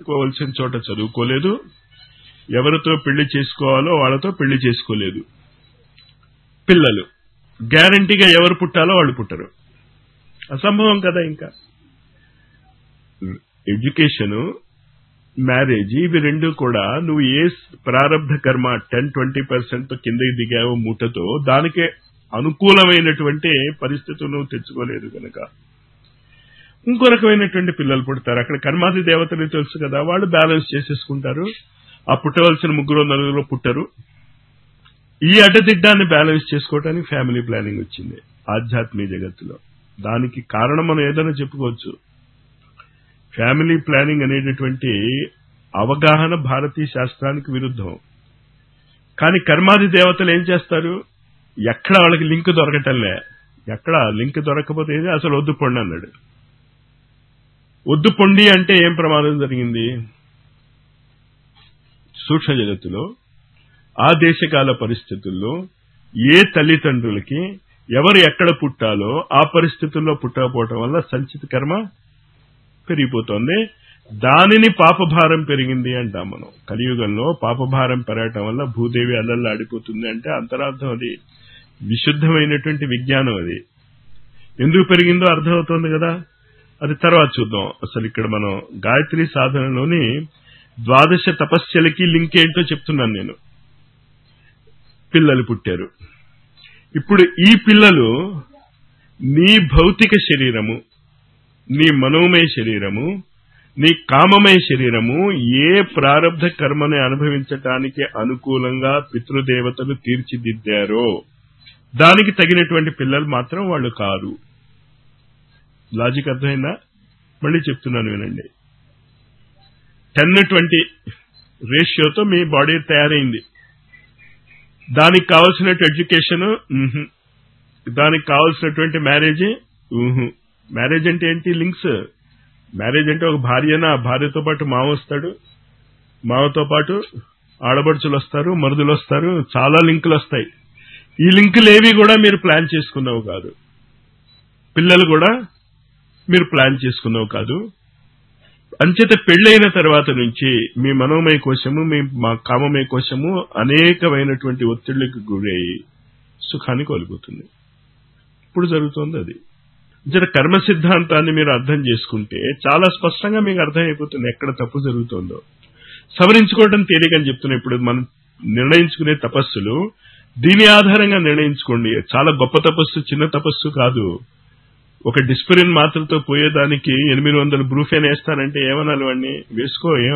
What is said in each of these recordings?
చదువుకోవాల్సిన చోట చదువుకోలేదు ఎవరితో పెళ్లి చేసుకోవాలో వాళ్ళతో పెళ్లి చేసుకోలేదు పిల్లలు గ్యారంటీగా ఎవరు పుట్టాలో వాళ్ళు పుట్టరు అసంభవం కదా ఇంకా ఎడ్యుకేషను మ్యారేజ్ ఇవి రెండు కూడా నువ్వు ఏ ప్రారంభ కర్మ టెన్ ట్వంటీ పర్సెంట్ కిందకి దిగావో మూటతో దానికే అనుకూలమైనటువంటి పరిస్థితులు నువ్వు తెచ్చుకోలేదు కనుక ఇంకో రకమైనటువంటి పిల్లలు పుడతారు అక్కడ కర్మాది దేవతలు తెలుసు కదా వాళ్ళు బ్యాలెన్స్ చేసేసుకుంటారు ఆ పుట్టవలసిన ముగ్గురు నలుగురు పుట్టరు ఈ అడ్డదిడ్డాన్ని బ్యాలెన్స్ చేసుకోవడానికి ఫ్యామిలీ ప్లానింగ్ వచ్చింది ఆధ్యాత్మిక జగత్తులో దానికి కారణం మనం ఏదైనా చెప్పుకోవచ్చు ఫ్యామిలీ ప్లానింగ్ అనేటటువంటి అవగాహన భారతీయ శాస్త్రానికి విరుద్ధం కానీ కర్మాది దేవతలు ఏం చేస్తారు ఎక్కడ వాళ్ళకి లింక్ దొరకటంలే ఎక్కడ లింక్ దొరకకపోతే ఏది అసలు వద్దు పొండి అన్నాడు వద్దు పొండి అంటే ఏం ప్రమాదం జరిగింది సూక్ష్మ జగత్తులో ఆ దేశకాల పరిస్థితుల్లో ఏ తల్లిదండ్రులకి ఎవరు ఎక్కడ పుట్టాలో ఆ పరిస్థితుల్లో పుట్టకపోవటం వల్ల సంచిత కర్మ పెరిగిపోతుంది దానిని పాపభారం పెరిగింది అంటాం మనం కలియుగంలో పాపభారం పెరగటం వల్ల భూదేవి అల్లల్లా ఆడిపోతుంది అంటే అంతరార్థం అది విశుద్ధమైనటువంటి విజ్ఞానం అది ఎందుకు పెరిగిందో అర్థమవుతోంది కదా అది తర్వాత చూద్దాం అసలు ఇక్కడ మనం గాయత్రి సాధనలోని ద్వాదశ తపస్యలకి లింక్ ఏంటో చెప్తున్నాను నేను పిల్లలు పుట్టారు ఇప్పుడు ఈ పిల్లలు నీ భౌతిక శరీరము నీ మనోమయ శరీరము నీ కామమయ శరీరము ఏ ప్రారంధ కర్మని అనుభవించటానికి అనుకూలంగా పితృదేవతలు తీర్చిదిద్దారో దానికి తగినటువంటి పిల్లలు మాత్రం వాళ్ళు కారు లాజిక్ అర్థమైందా మళ్ళీ చెప్తున్నాను వినండి టెన్ ట్వంటీ రేషియోతో మీ బాడీ తయారైంది దానికి కావలసినట్టు ఎడ్యుకేషన్ దానికి కావలసినటువంటి మ్యారేజ్ మ్యారేజ్ అంటే ఏంటి లింక్స్ మ్యారేజ్ అంటే ఒక భార్యన ఆ భార్యతో పాటు మావ వస్తాడు మావతో పాటు ఆడబడుచులు వస్తారు మరుదులు వస్తారు చాలా లింకులు వస్తాయి ఈ లింకులు ఏవి కూడా మీరు ప్లాన్ చేసుకున్నావు కాదు పిల్లలు కూడా మీరు ప్లాన్ చేసుకున్నావు కాదు అంచేత పెళ్ళైన తర్వాత నుంచి మీ మనోమయ కోశము మీ మా కామమయ కోశము అనేకమైనటువంటి ఒత్తిళ్లకు గురయ్యి సుఖాన్ని కోల్పోతుంది ఇప్పుడు జరుగుతోంది అది జర కర్మ సిద్ధాంతాన్ని మీరు అర్థం చేసుకుంటే చాలా స్పష్టంగా మీకు అర్థమైపోతుంది ఎక్కడ తప్పు జరుగుతోందో సవరించుకోవడం తేలికని చెప్తున్నా ఇప్పుడు మనం నిర్ణయించుకునే తపస్సులు దీని ఆధారంగా నిర్ణయించుకోండి చాలా గొప్ప తపస్సు చిన్న తపస్సు కాదు ఒక డిస్పిరిన్ మాత్రతో పోయేదానికి ఎనిమిది వందల బ్రూఫెన్ వేస్తానంటే ఏమనాలి వాడిని వేసుకో ఏమో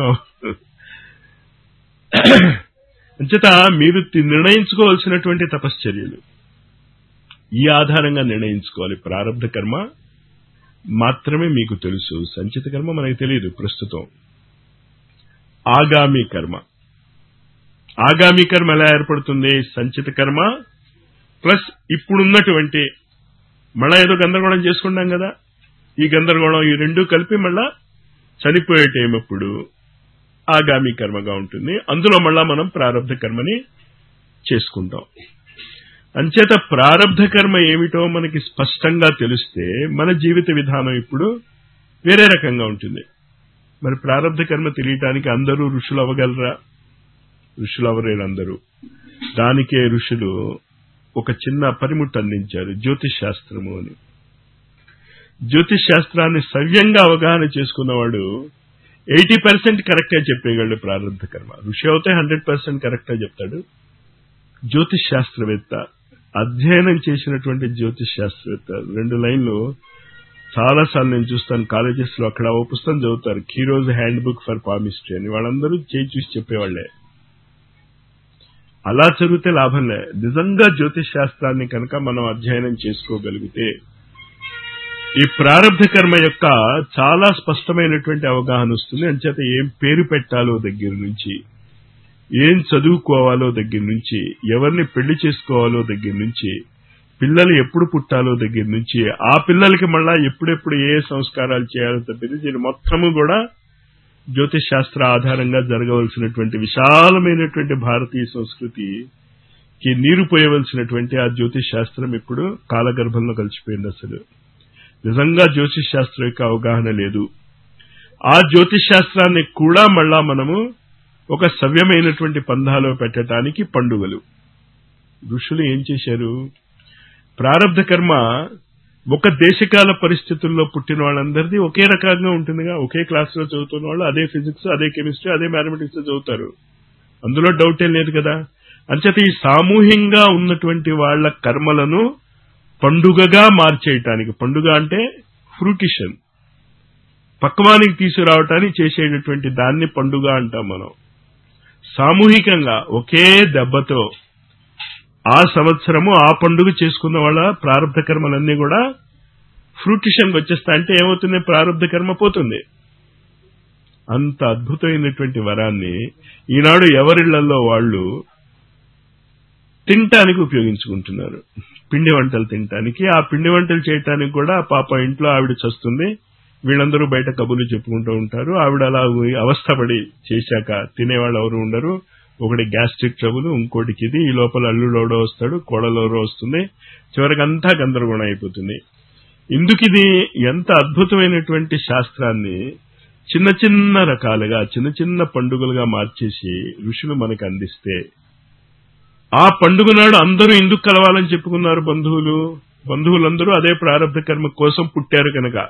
అంచేత మీరు నిర్ణయించుకోవాల్సినటువంటి తపశ్చర్యలు ఈ ఆధారంగా నిర్ణయించుకోవాలి ప్రారంభ కర్మ మాత్రమే మీకు తెలుసు సంచిత కర్మ మనకు తెలియదు ప్రస్తుతం ఆగామి కర్మ ఆగామి కర్మ ఎలా ఏర్పడుతుంది సంచిత కర్మ ప్లస్ ఇప్పుడున్నటువంటి మళ్ళా ఏదో గందరగోళం చేసుకుంటాం కదా ఈ గందరగోళం ఈ రెండు కలిపి మళ్ళా చనిపోయే టైం అప్పుడు ఆగామి కర్మగా ఉంటుంది అందులో మళ్ళా మనం ప్రారంభ కర్మని చేసుకుంటాం అంచేత ప్రారంధ కర్మ ఏమిటో మనకి స్పష్టంగా తెలిస్తే మన జీవిత విధానం ఇప్పుడు వేరే రకంగా ఉంటుంది మరి ప్రారంధ కర్మ తెలియటానికి అందరూ ఋషులు అవ్వగలరా ఋషులు అవ్వలేరు అందరూ దానికే ఋషులు ఒక చిన్న పనిముట్టు అందించారు జ్యోతిష్ శాస్త్రము అని జ్యోతిష్ శాస్త్రాన్ని సవ్యంగా అవగాహన చేసుకున్నవాడు ఎయిటీ పర్సెంట్ కరెక్ట్ గా చెప్పేయగలడు ప్రారంభ కర్మ ఋషి అవుతే హండ్రెడ్ పర్సెంట్ కరెక్ట్ గా చెప్తాడు జ్యోతిష్ శాస్త్రవేత్త అధ్యయనం చేసినటువంటి జ్యోతిష్ శాస్త్రవేత్త రెండు లైన్లు చాలా సార్లు నేను చూస్తాను కాలేజెస్ లో అక్కడ ఓ పుస్తకం చదువుతారు Cheiro's hand book for palmistry అని వాళ్ళందరూ చేయి చూసి చెప్పేవాళ్లే అలా చదివితే లాభం లే నిజంగా జ్యోతిష్ శాస్త్రాన్ని కనుక మనం అధ్యయనం చేసుకోగలిగితే ఈ ప్రారంభ కర్మ యొక్క చాలా స్పష్టమైనటువంటి అవగాహన వస్తుంది అంచేత ఏం పేరు పెట్టాలో దగ్గర నుంచి ఏం చదువుకోవాలో దగ్గర నుంచి ఎవరిని పెళ్లి చేసుకోవాలో దగ్గర నుంచి పిల్లలు ఎప్పుడు పుట్టాలో దగ్గర నుంచి ఆ పిల్లలకి మళ్ళా ఎప్పుడెప్పుడు ఏ సంస్కారాలు చేయాలో తప్పింది దీని మొత్తము కూడా జ్యోతిష్ శాస్త్ర ఆధారంగా జరగవలసినటువంటి విశాలమైనటువంటి భారతీయ సంస్కృతికి నీరు పోయవలసినటువంటి ఆ జ్యోతిష్ శాస్త్రం ఇప్పుడు కాలగర్భంలో కలిసిపోయింది అసలు నిజంగా జ్యోతిష్ శాస్త్రం యొక్క అవగాహన లేదు ఆ జ్యోతిష్ శాస్త్రాన్ని కూడా మళ్ళా మనము ఒక సవ్యమైనటువంటి పంధాలో పెట్టడానికి పండుగలు ఋషులు ఏం చేశారు ప్రారంధ కర్మ ఒక దేశకాల పరిస్థితుల్లో పుట్టిన వాళ్ళందరిది ఒకే రకంగా ఉంటుందిగా ఒకే క్లాసులో చదువుతున్న వాళ్ళు అదే ఫిజిక్స్ అదే కెమిస్ట్రీ అదే మ్యాథమెటిక్స్ చదువుతారు అందులో డౌట్ ఏం లేదు కదా అంచేత ఈ సామూహికంగా ఉన్నటువంటి వాళ్ళ కర్మలను పండుగగా మార్చేయటానికి పండుగ అంటే ఫ్రూటిషన్ పక్వానికి తీసుకురావటానికి చేసేటటువంటి దాన్ని పండుగ అంటాం మనం సామూహికంగా ఒకే దెబ్బతో ఆ సంవత్సరము ఆ పండుగ చేసుకున్న వాళ్ళ ప్రారంభ కర్మలన్నీ కూడా ఫ్రూటిషన్కి వచ్చేస్తా అంటే ఏమవుతుంది ప్రారంభ కర్మ పోతుంది అంత అద్భుతమైనటువంటి వరాన్ని ఈనాడు ఎవరిళ్లలో వాళ్ళు తినటానికి ఉపయోగించుకుంటున్నారు పిండి వంటలు తినటానికి ఆ పిండి వంటలు చేయటానికి కూడా పాప ఇంట్లో ఆవిడ చస్తుంది వీళ్ళందరూ బయట కబుర్లు చెప్పుకుంటూ ఉంటారు ఆవిడ అలా అవస్థపడి చేశాక తినేవాళ్ళు ఎవరు ఉండరు ఒకటి గ్యాస్ట్రిక్ ట్రబుల్ ఇంకోటికి ఇది ఈ లోపల అల్లుడోడో వస్తాడు కోడలోడో వస్తుంది చివరికి అంతా గందరగోళం అయిపోతుంది ఇందుకు ఇది ఎంత అద్భుతమైనటువంటి శాస్త్రాన్ని చిన్న చిన్న రకాలుగా చిన్న చిన్న పండుగలుగా మార్చేసి ఋషులు మనకు అందిస్తే ఆ పండుగ నాడు అందరూ ఎందుకు కలవాలని చెప్పుకున్నారు బంధువులు బంధువులందరూ అదే ప్రారంభ కర్మ కోసం పుట్టారు కనుక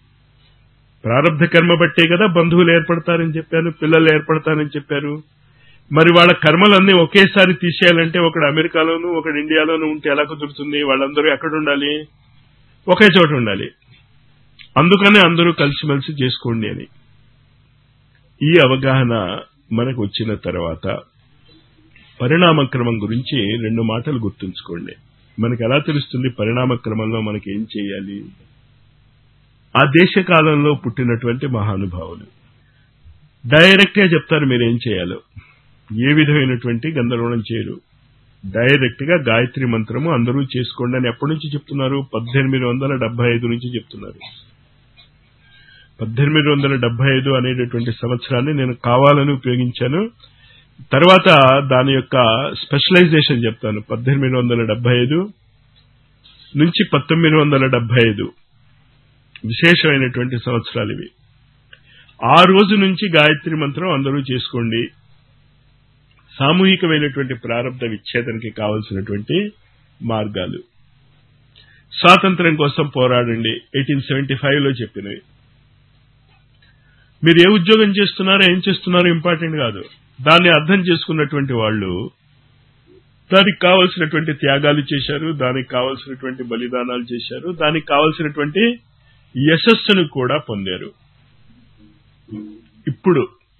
ప్రారంభ కర్మ బట్టే కదా బంధువులు ఏర్పడతారని చెప్పారు పిల్లలు ఏర్పడతారని చెప్పారు మరి వాళ్ళ కర్మలన్నీ ఒకేసారి తీసేయాలంటే ఒకడు అమెరికాలోను ఒకడు ఇండియాలోను ఉంటే ఎలా కుదురుతుంది వాళ్ళందరూ ఎక్కడ ఉండాలి ఒకే చోట ఉండాలి అందుకనే అందరూ కలిసిమెలిసి చేసుకోండి అని ఈ అవగాహన మనకు వచ్చిన తర్వాత పరిణామక్రమం గురించి రెండు మాటలు గుర్తుంచుకోండి మనకు ఎలా తెలుస్తుంది పరిణామక్రమంలో మనకి ఏం చేయాలి ఆ దేశ కాలంలో పుట్టినటువంటి మహానుభావులు డైరెక్ట్ గా చెప్తారు మీరు ఏం చేయాలో ఏ విధమైనటువంటి గందరగోళం చేయరు డైరెక్ట్ గా గాయత్రి మంత్రము అందరూ చేసుకోండి అని ఎప్పటి నుంచి చెప్తున్నారు పద్దెనిమిది వందల డెబ్బై ఐదు నుంచి చెప్తున్నారు పద్దెనిమిది వందల డెబ్బై ఐదు అనేటటువంటి సంవత్సరాన్ని నేను కావాలని ఉపయోగించాను తర్వాత దాని యొక్క స్పెషలైజేషన్ చెప్తాను పద్దెనిమిది వందల డెబ్బై ఐదు నుంచి పంతొమ్మిది వందల డెబ్బై ఐదు విశేషమైనటువంటి సంవత్సరాలు ఇవి ఆ రోజు నుంచి గాయత్రి మంత్రం అందరూ చేసుకోండి సామూహికమైనటువంటి ప్రారంభ విచ్ఛేదనకి కావలసినటువంటి మార్గాలు స్వాతంత్ర్యం కోసం పోరాడండి ఎయిటీన్ సెవెంటీ ఫైవ్ లో చెప్పినవి మీరు ఏ ఉద్యోగం చేస్తున్నారో ఏం చేస్తున్నారో ఇంపార్టెంట్ కాదు దాన్ని అర్థం చేసుకున్నటువంటి వాళ్ళు దానికి కావలసినటువంటి త్యాగాలు చేశారు దానికి కావలసినటువంటి బలిదానాలు చేశారు దానికి కావలసినటువంటి యశస్సును కూడా పొందారు ఇప్పుడు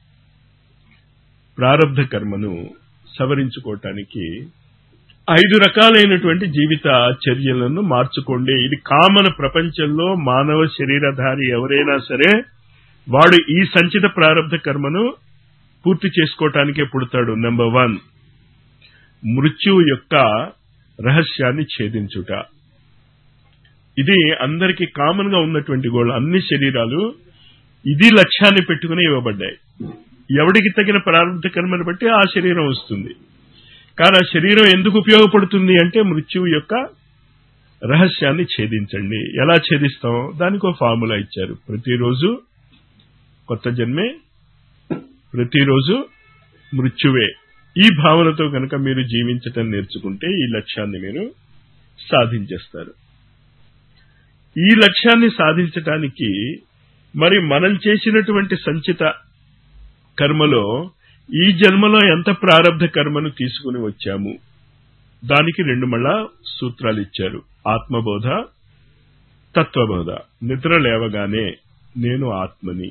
ప్రారంధ కర్మను సవరించుకోవటానికి ఐదు రకాలైనటువంటి జీవిత చర్యలను మార్చుకోండి ఇది కామన్ ప్రపంచంలో మానవ శరీరధారి ఎవరైనా సరే వాడు ఈ సంచిత ప్రారంభ కర్మను పూర్తి చేసుకోవటానికే పుడతాడు నెంబర్ వన్ మృత్యువు యొక్క రహస్యాన్ని ఛేదించుట ఇది అందరికీ కామన్ గా ఉన్నటువంటి గోల్ అన్ని శరీరాలు ఇది లక్ష్యాన్ని పెట్టుకుని ఇవ్వబడ్డాయి ఎవడికి తగిన ప్రారంభ కర్మను బట్టి ఆ శరీరం వస్తుంది కానీ ఆ శరీరం ఎందుకు ఉపయోగపడుతుంది అంటే మృత్యువు యొక్క రహస్యాన్ని ఛేదించండి ఎలా ఛేదిస్తాం దానికి ఒక ఫార్ములా ఇచ్చారు ప్రతిరోజు కొత్త జన్మే ప్రతిరోజు మృత్యువే ఈ భావనతో కనుక మీరు జీవించటం నేర్చుకుంటే ఈ లక్ష్యాన్ని మీరు సాధించేస్తారు ఈ లక్ష్యాన్ని సాధించటానికి మరి మనం చేసినటువంటి సంచిత కర్మలో ఈ జన్మలో ఎంత ప్రారంభ కర్మను తీసుకుని వచ్చాము దానికి రెండు మళ్ళా సూత్రాలు ఇచ్చారు ఆత్మబోధ తత్వబోధ నిద్ర లేవగానే నేను ఆత్మని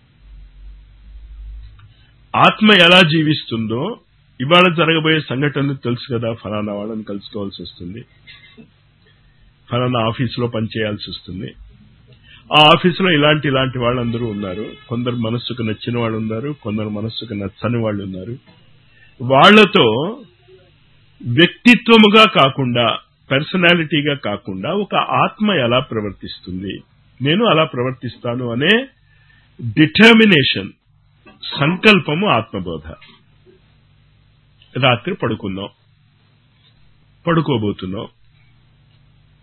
ఆత్మ ఎలా జీవిస్తుందో ఇవాళ జరగబోయే సంఘటనలు తెలుసు కదా ఫలానా వాళ్ళని కలుసుకోవాల్సి వస్తుంది ఫలానా ఆఫీసులో పనిచేయాల్సి వస్తుంది ఆ ఆఫీసులో ఇలాంటి ఇలాంటి వాళ్ళందరూ ఉన్నారు కొందరు మనస్సుకు నచ్చిన వాళ్ళు ఉన్నారు కొందరు మనస్సుకు నచ్చని వాళ్ళు ఉన్నారు వాళ్లతో వ్యక్తిత్వముగా కాకుండా పర్సనాలిటీగా కాకుండా ఒక ఆత్మ ఎలా ప్రవర్తిస్తుంది నేను అలా ప్రవర్తిస్తాను అనే డిటర్మినేషన్ సంకల్పము ఆత్మబోధ రాత్రి పడుకున్నాం పడుకోబోతున్నాం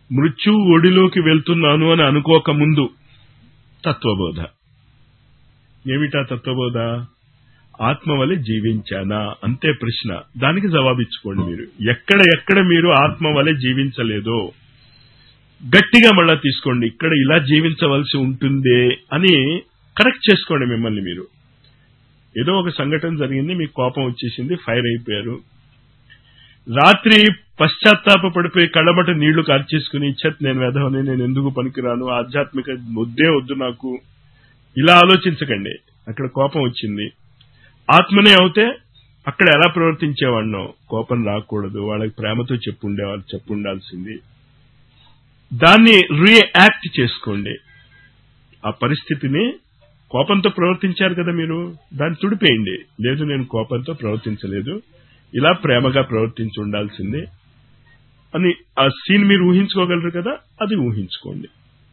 మృత్యు ఒడిలోకి వెళ్తున్నాను అని అనుకోక ముందు తత్వబోధ ఏమిటా తత్వబోధ ఆత్మ వలె జీవించానా అంతే ప్రశ్న దానికి జవాబిచ్చుకోండి మీరు ఎక్కడ ఎక్కడ మీరు ఆత్మ వలె జీవించలేదో గట్టిగా మళ్ళా తీసుకోండి ఇక్కడ ఇలా జీవించవలసి ఉంటుందే అని కరెక్ట్ చేసుకోండి మిమ్మల్ని మీరు ఏదో ఒక సంఘటన జరిగింది మీకు కోపం వచ్చేసింది ఫైర్ అయిపోయారు రాత్రి పశ్చాత్తాప పడిపోయి కళ్ళబట నీళ్లు కార్చేసుకుని చెత్ నేను వెధవని నేను ఎందుకు పనికిరాను ఆధ్యాత్మిక వద్దే వద్దు నాకు ఇలా ఆలోచించకండి అక్కడ కోపం వచ్చింది ఆత్మనే అవుతే అక్కడ ఎలా ప్రవర్తించేవాడినో కోపం రాకూడదు వాళ్ళకి ప్రేమతో చెప్పుండేవాళ్ళు చెప్పుండాల్సింది దాన్ని రియాక్ట్ చేసుకోండి ఆ పరిస్థితిని కోపంతో ప్రవర్తించారు కదా మీరు దాన్ని తుడిపేయండి లేదు నేను కోపంతో ప్రవర్తించలేదు ఇలా ప్రేమగా ప్రవర్తించి ఉండాల్సిందే అని ఆ సీన్ మీరు ఊహించుకోగలరు కదా అది ఊహించుకోండి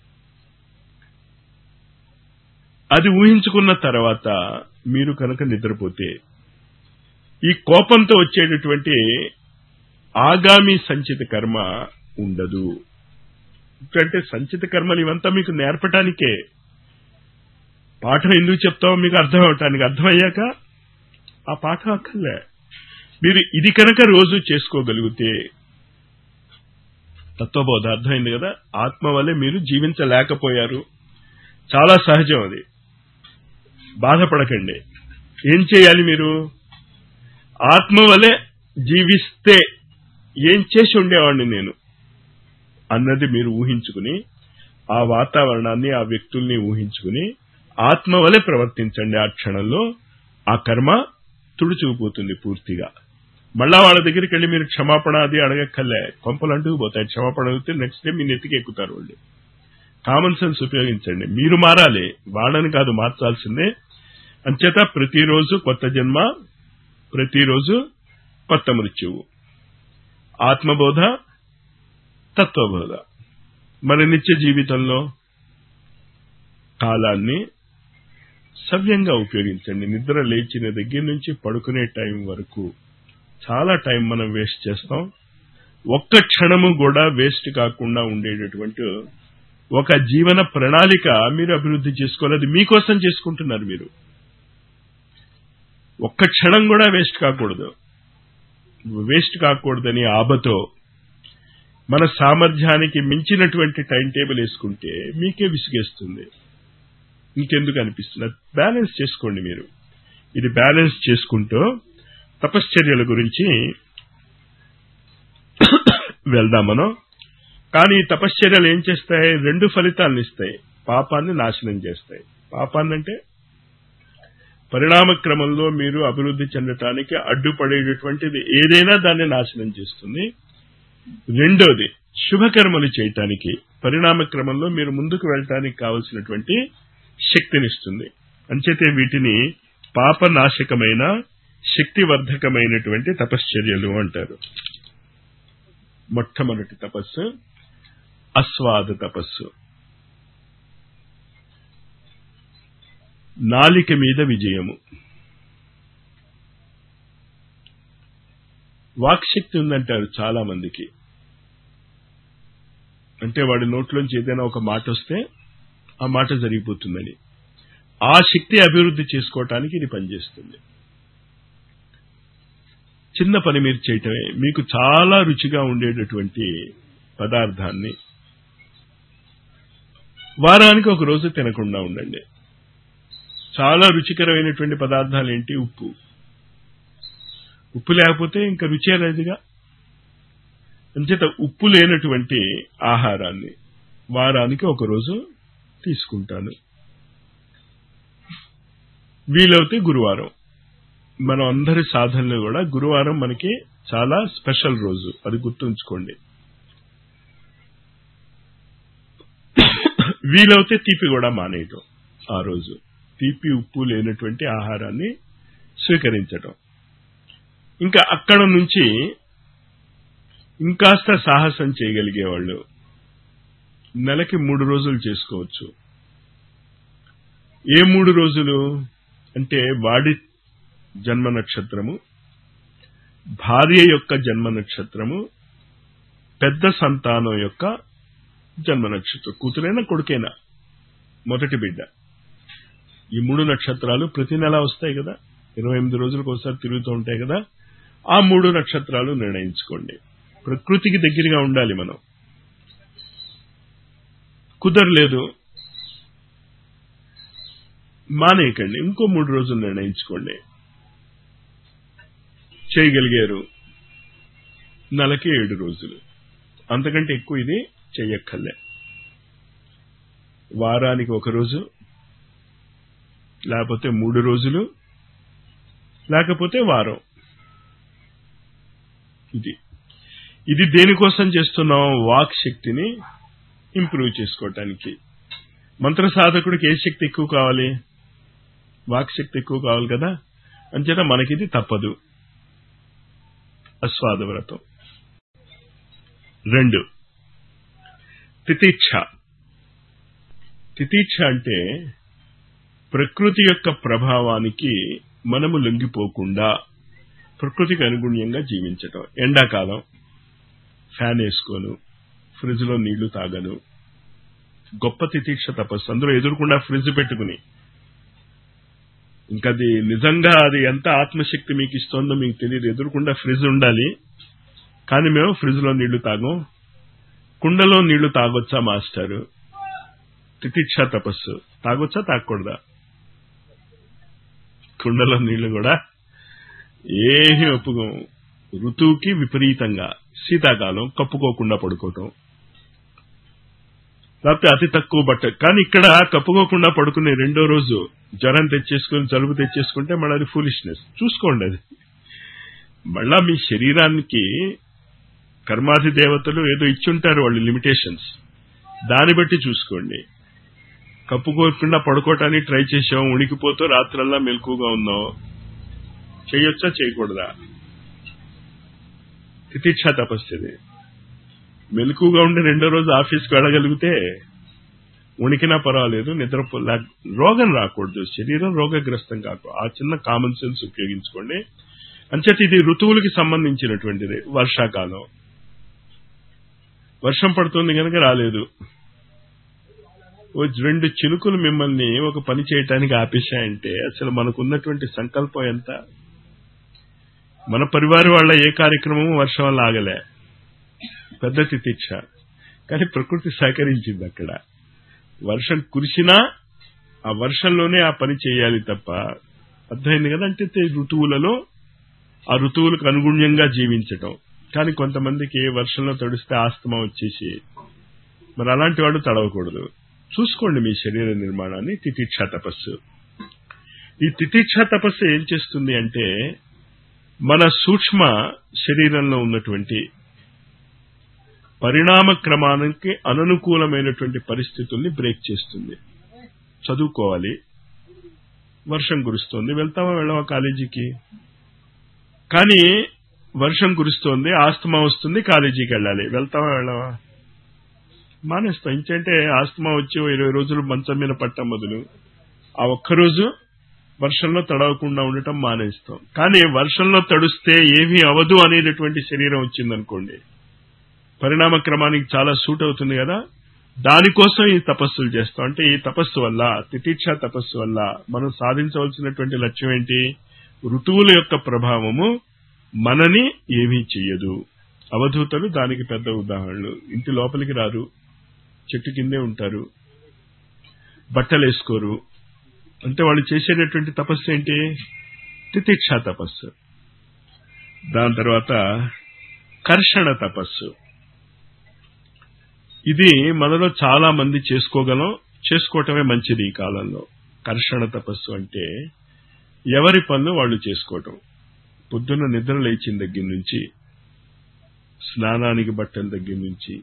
అది ఊహించుకున్న తర్వాత మీరు కనుక నిద్రపోతే ఈ కోపంతో వచ్చేటటువంటి ఆగామి సంచిత కర్మ ఉండదు ఎందుకంటే సంచిత కర్మలు ఇవంతా మీకు నేర్పటానికే పాఠం ఎందుకు చెప్తామో మీకు అర్థం అవటానికి అర్థమయ్యాక ఆ పాఠం అక్కర్లే మీరు ఇది కనుక రోజు చేసుకోగలిగితే తత్వబోధ అర్థమైంది కదా ఆత్మ వల్లే మీరు జీవించలేకపోయారు చాలా సహజం అది బాధపడకండి ఏం చేయాలి మీరు ఆత్మ వలె జీవిస్తే ఏం చేసి ఉండేవాడిని నేను అన్నది మీరు ఊహించుకుని ఆ వాతావరణాన్ని ఆ వ్యక్తుల్ని ఊహించుకుని ఆత్మ వలె ప్రవర్తించండి ఆ క్షణంలో ఆ కర్మ తుడుచుకుపోతుంది పూర్తిగా మళ్ళా వాళ్ళ దగ్గరికి వెళ్ళి మీరు క్షమాపణ అది అడగక్కర్లే కొంపలు అంటూ పోతాయి క్షమాపణ అడిగితే నెక్స్ట్ డే మీ నెత్తికి ఎక్కుతారు వాళ్ళు కామన్ సెన్స్ ఉపయోగించండి మీరు మారాలి వాళ్ళని కాదు మార్చాల్సిందే అంచేత ప్రతిరోజు కొత్త జన్మ ప్రతిరోజు కొత్త మృత్యువు ఆత్మబోధ తత్వబోధ మన నిత్య జీవితంలో కాలాన్ని సవ్యంగా ఉపయోగించండి నిద్ర లేచిన దగ్గర నుంచి పడుకునే టైం వరకు చాలా టైం మనం వేస్ట్ చేస్తాం ఒక్క క్షణము కూడా వేస్ట్ కాకుండా ఉండేటటువంటి ఒక జీవన ప్రణాళిక మీరు అభివృద్ధి చేసుకోవాలి అది మీకోసం చేసుకుంటున్నారు మీరు ఒక్క క్షణం కూడా వేస్ట్ కాకూడదు వేస్ట్ కాకూడదని ఆబతో మన సామర్థ్యానికి మించినటువంటి టైం టేబుల్ వేసుకుంటే మీకే విసిగేస్తుంది ఇంకెందుకు అనిపిస్తుంది బ్యాలెన్స్ చేసుకోండి మీరు ఇది బ్యాలెన్స్ చేసుకుంటూ తపశ్చర్యల గురించి వెళ్దాం మనం కానీ ఈ తపశ్చర్యలు ఏం చేస్తాయి రెండు ఫలితాలను ఇస్తాయి పాపాన్ని నాశనం చేస్తాయి పాపాన్ని అంటే పరిణామ క్రమంలో మీరు అభివృద్ధి చెందటానికి అడ్డుపడేటటువంటిది ఏదైనా దాన్ని నాశనం చేస్తుంది రెండోది శుభకర్మలు చేయటానికి పరిణామ క్రమంలో మీరు ముందుకు వెళ్ళటానికి కావలసినటువంటి శక్తినిస్తుంది అంచేతే వీటిని పాపనాశకమైన శక్తివర్ధకమైనటువంటి తపశ్చర్యలు అంటారు మొట్టమొదటి తపస్సు అస్వాద తపస్సు నాలిక మీద విజయము వాక్శక్తి ఉందంటారు చాలా మందికి అంటే వాడి నోట్లోంచి ఏదైనా ఒక మాట వస్తే ఆ మాట జరిగిపోతుందని ఆ శక్తి అభివృద్ధి చేసుకోవటానికి ఇది పనిచేస్తుంది చిన్న పని మీరు చేయటమే మీకు చాలా రుచిగా ఉండేటటువంటి పదార్థాన్ని వారానికి ఒక రోజు తినకుండా ఉండండి చాలా రుచికరమైనటువంటి పదార్థాలు ఏంటి ఉప్పు ఉప్పు లేకపోతే ఇంకా రుచే లేదుగా అంచేత ఉప్పు లేనటువంటి ఆహారాన్ని వారానికి ఒక రోజు తీసుకుంటాను వీలవుతే గురువారం మనం అందరి సాధనలు కూడా గురువారం మనకి చాలా స్పెషల్ రోజు అది గుర్తుంచుకోండి వీలవుతే తీపి కూడా మానేయటం ఆ రోజు తీపి ఉప్పు లేనటువంటి ఆహారాన్ని స్వీకరించటం ఇంకా అక్కడ నుంచి ఇంకాస్త సాహసం చేయగలిగే వాళ్ళు నెలకి మూడు రోజులు చేసుకోవచ్చు ఏ మూడు రోజులు అంటే వాడి జన్మ నక్షత్రము భార్య యొక్క జన్మ నక్షత్రము పెద్ద సంతానం యొక్క జన్మ నక్షత్రం కూతురైనా కొడుకైనా మొదటి బిడ్డ ఈ మూడు నక్షత్రాలు ప్రతి నెల వస్తాయి కదా ఇరవై ఎనిమిది రోజులకు ఒకసారి తిరుగుతూ ఉంటాయి కదా ఆ మూడు నక్షత్రాలు నిర్ణయించుకోండి ప్రకృతికి దగ్గరగా ఉండాలి మనం కుదరలేదు మానేయకండి ఇంకో మూడు రోజులు నిర్ణయించుకోండి చేయగలిగారు నెలకి ఏడు రోజులు అంతకంటే ఎక్కువ ఇది చెయ్యక్కర్లే వారానికి ఒక రోజు లేకపోతే మూడు రోజులు లేకపోతే వారం ఇది ఇది దేనికోసం చేస్తున్నాం వాక్ శక్తిని ఇంప్రూవ్ చేసుకోవటానికి మంత్ర సాధకుడికి ఏ శక్తి ఎక్కువ కావాలి వాక్ శక్తి ఎక్కువ కావాలి కదా అంచేత మనకిది తప్పదు అస్వాద వ్రతం రెండు తితీక్ష తితీక్ష అంటే ప్రకృతి యొక్క ప్రభావానికి మనము లొంగిపోకుండా ప్రకృతికి అనుగుణ్యంగా జీవించటం ఎండాకాలం ఫ్యాన్ వేసుకోను ఫ్రిడ్జ్ లో నీళ్లు తాగను గొప్ప తితీక్ష తపస్సు అందులో ఎదురుకుండా ఫ్రిడ్జ్ పెట్టుకుని ఇంకా అది నిజంగా అది ఎంత ఆత్మశక్తి మీకు ఇస్తోందో మీకు తెలియదు ఎదురుకుండా ఫ్రిడ్జ్ ఉండాలి కానీ మేము ఫ్రిడ్జ్ లో నీళ్లు తాగం కుండలో నీళ్లు తాగొచ్చా మాస్టారు తితిక్ష తపస్సు తాగొచ్చా తాగకూడదా కుండలో నీళ్లు కూడా ఏమీ ఒప్పుకోం ఋతువుకి విపరీతంగా శీతాకాలం కప్పుకోకుండా పడుకోవటం లేకపోతే అతి తక్కువ బట్ట కానీ ఇక్కడ కప్పుకోకుండా పడుకునే రెండో రోజు జ్వరం తెచ్చేసుకుని జలుబు తెచ్చేసుకుంటే మళ్ళీ అది ఫూలిష్నెస్ చూసుకోండి అది మళ్ళా మీ శరీరానికి కర్మాధి దేవతలు ఏదో ఇచ్చుంటారు వాళ్ళు లిమిటేషన్స్ దాన్ని బట్టి చూసుకోండి కప్పుకోకుండా పడుకోవటానికి ట్రై చేసాం ఉడికిపోతూ రాత్రల్లా మెలకుగా ఉన్నాం చేయొచ్చా చేయకూడదా తితిక్ష తపస్సుది మెలకుగా ఉండి రెండో రోజు ఆఫీస్కి వెళ్ళగలిగితే ఉనికినా పర్వాలేదు నిద్ర రోగం రాకూడదు శరీరం రోగగ్రస్తం కాకూడదు ఆ చిన్న కామన్ సెన్స్ ఉపయోగించుకోండి అంచేత ఇది ఋతువులకి సంబంధించినటువంటిది వర్షాకాలం వర్షం పడుతుంది కనుక రాలేదు రెండు చినుకులు మిమ్మల్ని ఒక పని చేయటానికి ఆపేశాయంటే అసలు మనకున్నటువంటి సంకల్పం ఎంత మన పరివారం వాళ్ళ ఏ కార్యక్రమం వర్షం వల్ల ఆగలే పెద్ద తితిక్ష కానీ ప్రకృతి సహకరించింది అక్కడ వర్షం కురిసినా ఆ వర్షంలోనే ఆ పని చేయాలి తప్ప అర్థమైంది కదా అంటే ఋతువులలో ఆ ఋతువులకు అనుగుణ్యంగా జీవించటం కానీ కొంతమందికి వర్షంలో తడిస్తే ఆస్తమా వచ్చేసి మరి అలాంటి వాడు తడవకూడదు చూసుకోండి మీ శరీర నిర్మాణాన్ని తితిక్ష తపస్సు ఈ తితిక్ష తపస్సు ఏం చేస్తుంది అంటే మన సూక్ష్మ శరీరంలో ఉన్నటువంటి పరిణామ క్రమానికి అననుకూలమైనటువంటి పరిస్థితుల్ని బ్రేక్ చేస్తుంది చదువుకోవాలి వర్షం కురుస్తోంది వెళ్తామా వెళ్ళవా కాలేజీకి కానీ వర్షం కురుస్తోంది ఆస్తమా వస్తుంది కాలేజీకి వెళ్ళాలి వెళ్తామా వెళ్ళవా మానేస్తాం ఇంకంటే ఆస్తమా వచ్చి ఇరవై రోజులు మంచం మీద పట్టం మొదలు ఆ ఒక్కరోజు వర్షంలో తడవకుండా ఉండటం మానేస్తాం కానీ వర్షంలో తడుస్తే ఏమీ అవదు అనేటటువంటి శరీరం వచ్చిందనుకోండి పరిణామ క్రమానికి చాలా సూట్ అవుతుంది కదా దానికోసం ఈ తపస్సులు చేస్తాం అంటే ఈ తపస్సు వల్ల తితీక్ష తపస్సు వల్ల మనం సాధించవలసినటువంటి లక్ష్యం ఏంటి ఋతువుల యొక్క ప్రభావము మనని ఏమీ చెయ్యదు అవధూతలు దానికి పెద్ద ఉదాహరణలు ఇంటి లోపలికి రారు చెట్టు కిందే ఉంటారు బట్టలు వేసుకోరు అంటే వాళ్ళు చేసేటటువంటి తపస్సు ఏంటి తితిక్ష తపస్సు దాని తర్వాత కర్షణ తపస్సు ఇది మనలో చాలా మంది చేసుకోగలం చేసుకోవటమే మంచిది ఈ కాలంలో కర్షణ తపస్సు అంటే ఎవరి పనులు వాళ్ళు చేసుకోవటం పొద్దున్న నిద్ర లేచిన దగ్గర నుంచి స్నానానికి బట్టల దగ్గర నుంచి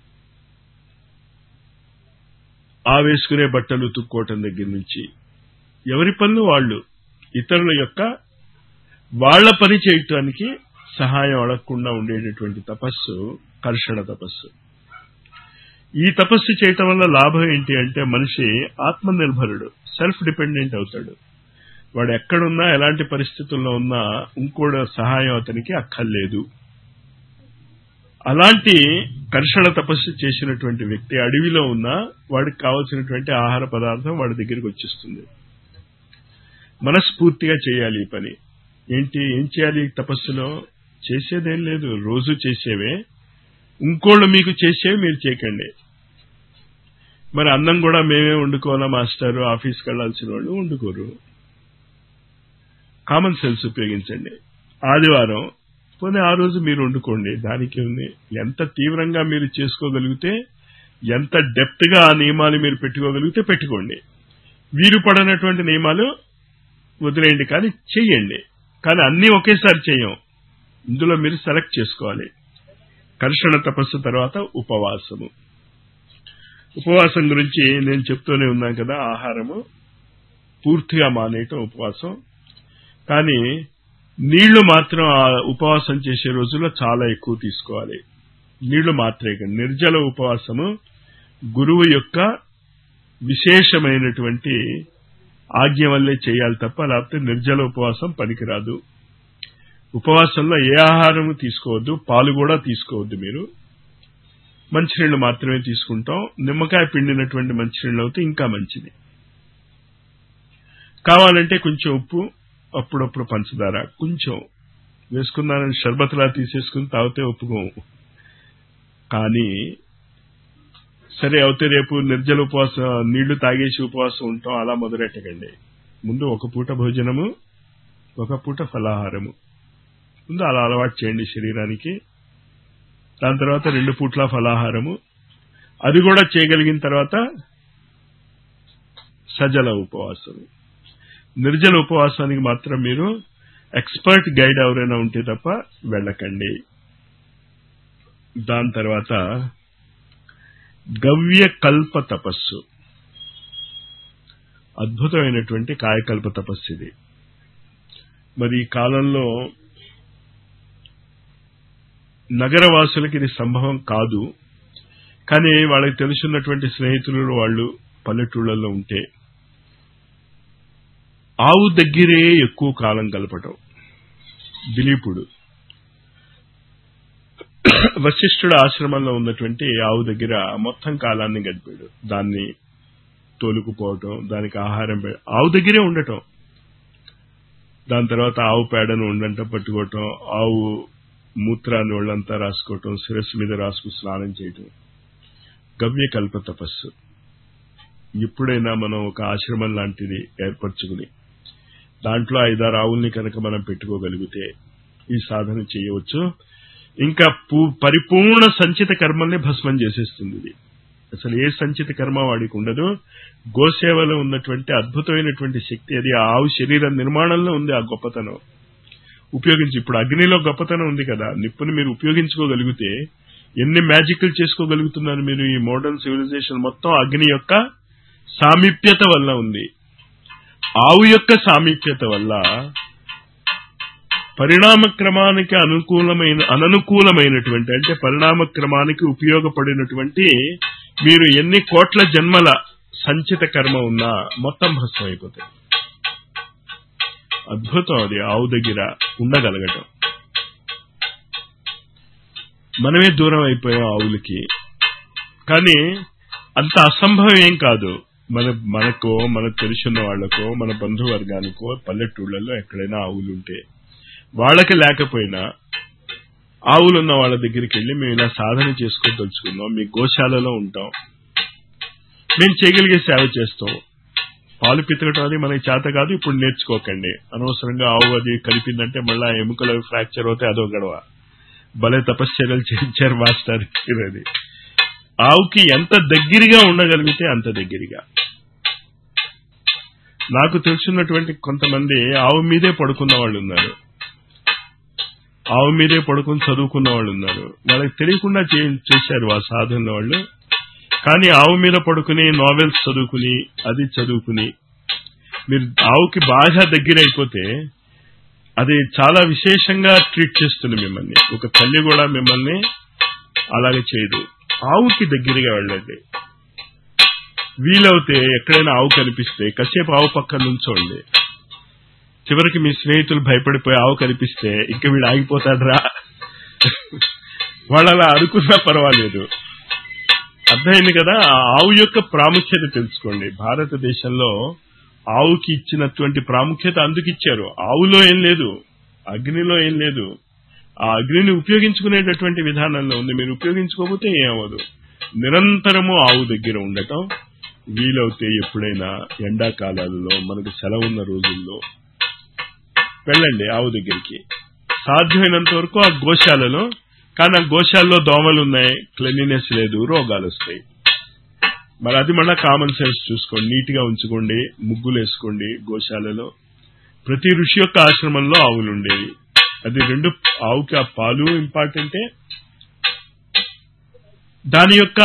ఆ వేసుకునే బట్టలు ఉతుక్కోవటం దగ్గర నుంచి ఎవరి పనులు వాళ్ళు ఇతరుల యొక్క వాళ్ల పని చేయటానికి సహాయం అడగకుండా ఉండేటటువంటి తపస్సు కర్షణ తపస్సు ఈ తపస్సు చేయటం వల్ల లాభం ఏంటి అంటే మనిషి ఆత్మనిర్భరుడు సెల్ఫ్ డిపెండెంట్ అవుతాడు వాడు ఎక్కడున్నా ఎలాంటి పరిస్థితుల్లో ఉన్నా ఇంకోటి సహాయం అతనికి అక్కర్లేదు అలాంటి కర్షణ తపస్సు చేసినటువంటి వ్యక్తి అడవిలో ఉన్న వాడికి కావలసినటువంటి ఆహార పదార్థం వాడి దగ్గరికి వచ్చేస్తుంది మనస్ఫూర్తిగా చేయాలి ఈ పని ఏంటి ఏం చేయాలి ఈ తపస్సులో చేసేదేం లేదు రోజు చేసేవే ఇంకోళ్ళు మీకు చేసేవి మీరు చేయకండి మరి అన్నం కూడా మేమే వండుకోవాలా మాస్టర్ ఆఫీస్కి వెళ్లాల్సిన వాళ్ళు వండుకోరు కామన్ సెన్స్ ఉపయోగించండి ఆదివారం పోనీ ఆ రోజు మీరు వండుకోండి దానికి ఉంది ఎంత తీవ్రంగా మీరు చేసుకోగలిగితే ఎంత డెప్త్ గా ఆ నియమాలు మీరు పెట్టుకోగలిగితే పెట్టుకోండి వీరు పడనటువంటి నియమాలు వదిలేయండి కానీ చెయ్యండి కానీ అన్నీ ఒకేసారి చేయం ఇందులో మీరు సెలెక్ట్ చేసుకోవాలి కర్షణ తపస్సు తర్వాత ఉపవాసము ఉపవాసం గురించి నేను చెప్తూనే ఉన్నాను కదా ఆహారము పూర్తిగా మానేయటం ఉపవాసం కానీ నీళ్లు మాత్రం ఆ ఉపవాసం చేసే రోజుల్లో చాలా ఎక్కువ తీసుకోవాలి నీళ్లు మాత్రమే నిర్జల ఉపవాసము గురువు యొక్క విశేషమైనటువంటి ఆజ్ఞ వల్లే చేయాలి తప్ప లేకపోతే నిర్జల ఉపవాసం పనికిరాదు ఉపవాసంలో ఏ ఆహారము తీసుకోవద్దు పాలు కూడా తీసుకోవద్దు మీరు మంచినీళ్ళు మాత్రమే తీసుకుంటాం నిమ్మకాయ పిండినటువంటి మంచినీళ్ళు అయితే ఇంకా మంచిది కావాలంటే కొంచెం ఉప్పు అప్పుడప్పుడు పంచదార కొంచెం వేసుకున్నానని షర్బత్లా తీసేసుకుని తాగితే ఒప్పుకోము కానీ సరే అవుతే రేపు నిర్జల ఉపవాసం నీళ్లు తాగేసి ఉపవాసం ఉంటాం అలా మొదలెట్టకండి ముందు ఒక పూట భోజనము ఒక పూట ఫలాహారము ముందు అలా అలవాటు చేయండి శరీరానికి దాని తర్వాత రెండు పూట్ల ఫలాహారము అది కూడా చేయగలిగిన తర్వాత సజల ఉపవాసం నిర్జల ఉపవాసానికి మాత్రం మీరు ఎక్స్పర్ట్ గైడ్ ఎవరైనా ఉంటే తప్ప వెళ్ళకండి దాని తర్వాత గవ్య కల్ప తపస్సు అద్భుతమైనటువంటి కాయకల్ప తపస్సు ఇది మరి ఈ కాలంలో నగరవాసులకి ఇది సంభవం కాదు కానీ వాళ్ళకి తెలుసున్నటువంటి స్నేహితులు వాళ్ళు పల్లెటూళ్ళల్లో ఉంటే ఆవు దగ్గరే ఎక్కువ కాలం గలపటం దిలీపుడు వశిష్ఠుడు ఆశ్రమంలో ఉన్నటువంటి ఆవు దగ్గర మొత్తం కాలాన్ని గడిపాడు దాన్ని తోలుకుపోవటం దానికి ఆహారం ఆవు దగ్గరే ఉండటం దాని తర్వాత ఆవు పేడను ఉండంట పట్టుకోవటం ఆవు మూత్రాన్ని ఒళ్ళంతా రాసుకోవటం శిరస్సు మీద రాసుకు స్నానం చేయటం గవ్యకల్ప తపస్సు ఎప్పుడైనా మనం ఒక ఆశ్రమం లాంటిది ఏర్పరచుకుని దాంట్లో ఐదారు ఆవుల్ని కనుక మనం పెట్టుకోగలిగితే ఈ సాధన చేయవచ్చు ఇంకా పరిపూర్ణ సంచిత కర్మల్ని భస్మం చేసేస్తుంది ఇది అసలు ఏ సంచిత కర్మ వాడికి ఉండదు గోసేవలో ఉన్నటువంటి అద్భుతమైనటువంటి శక్తి అది ఆ ఆవు శరీర నిర్మాణంలో ఉంది ఆ గొప్పతనం ఉపయోగించి ఇప్పుడు అగ్నిలో గొప్పతనం ఉంది కదా నిప్పుని మీరు ఉపయోగించుకోగలిగితే ఎన్ని మ్యాజిక్లు చేసుకోగలుగుతున్నారు మీరు ఈ మోడర్న్ సివిలైజేషన్ మొత్తం అగ్ని యొక్క సామీప్యత వల్ల ఉంది ఆవు యొక్క సామీప్యత వల్ల పరిణామ క్రమానికి అనుకూలమైన అననుకూలమైనటువంటి అంటే పరిణామ క్రమానికి ఉపయోగపడినటువంటి మీరు ఎన్ని కోట్ల జన్మల సంచిత కర్మ ఉన్నా మొత్తం భస్మం అయిపోతాయి అద్భుతం అది ఆవు దగ్గర ఉండగలగటం మనమే దూరం అయిపోయాం ఆవులకి కానీ అంత అసంభవం ఏం కాదు మన మనకో మనకు తెలుసున్న వాళ్లకో మన బంధువర్గానికో పల్లెటూళ్ళలో ఎక్కడైనా ఆవులు ఉంటే వాళ్ళకి లేకపోయినా ఆవులు ఉన్న వాళ్ళ దగ్గరికి వెళ్ళి మేము ఇలా సాధన చేసుకోదలుచుకున్నాం మీ గోశాలలో ఉంటాం మేము చేయగలిగే సేవ చేస్తాం పాలు పితకటం అది మనకి చేత కాదు ఇప్పుడు నేర్చుకోకండి అనవసరంగా ఆవు అది కలిపిందంటే మళ్ళా ఎముకలు ఫ్రాక్చర్ అవుతాయి అదో గడవ భలే తపశ్చర్యలు చేయించారు మాస్టర్ అది ఆవుకి ఎంత దగ్గరగా ఉండగలిగితే అంత దగ్గరగా నాకు తెలుసున్నటువంటి కొంతమంది ఆవు మీదే పడుకున్న వాళ్ళు ఉన్నారు ఆవు మీదే పడుకుని చదువుకున్న వాళ్ళు ఉన్నారు వాళ్ళకి తెలియకుండా చేశారు ఆ సాధనలో వాళ్ళు కానీ ఆవు మీద పడుకుని నావెల్స్ చదువుకుని అది చదువుకుని మీరు ఆవుకి బాగా దగ్గర అయిపోతే అది చాలా విశేషంగా ట్రీట్ చేస్తుంది మిమ్మల్ని ఒక తల్లి కూడా మిమ్మల్ని అలాగే చేయదు ఆవుకి దగ్గరగా వెళ్ళండి వీలవుతే ఎక్కడైనా ఆవు కనిపిస్తే కాసేపు ఆవు పక్కన నుంచోండి చివరికి మీ స్నేహితులు భయపడిపోయి ఆవు కనిపిస్తే ఇంక వీడు ఆగిపోతాడరా వాళ్ళు అలా అనుకున్నా పర్వాలేదు అర్థమైంది కదా ఆ ఆవు యొక్క ప్రాముఖ్యత తెలుసుకోండి భారతదేశంలో ఆవుకి ఇచ్చినటువంటి ప్రాముఖ్యత అందుకు ఇచ్చారు ఆవులో ఏం లేదు అగ్నిలో ఏం లేదు ఆ అగ్నిని ఉపయోగించుకునేటటువంటి విధానంలో ఉంది మీరు ఉపయోగించుకోకపోతే ఏమవదు నిరంతరము ఆవు దగ్గర ఉండటం వీలవుతే ఎప్పుడైనా ఎండాకాలాలలో మనకు సెలవు ఉన్న రోజుల్లో వెళ్ళండి ఆవు దగ్గరికి సాధ్యమైనంత వరకు ఆ గోశాలలో కానీ ఆ గోశాలలో దోమలు ఉన్నాయి క్లెన్లీనెస్ లేదు రోగాలు వస్తాయి మరి అది మళ్ళా కామన్ సెన్స్ చూసుకోండి నీట్ గా ఉంచుకోండి ముగ్గులు వేసుకోండి గోశాలలో ప్రతి ఋషి యొక్క ఆశ్రమంలో ఆవులు ఉండేవి అది రెండు ఆవుకి ఆ పాలు ఇంపార్టెంటే దాని యొక్క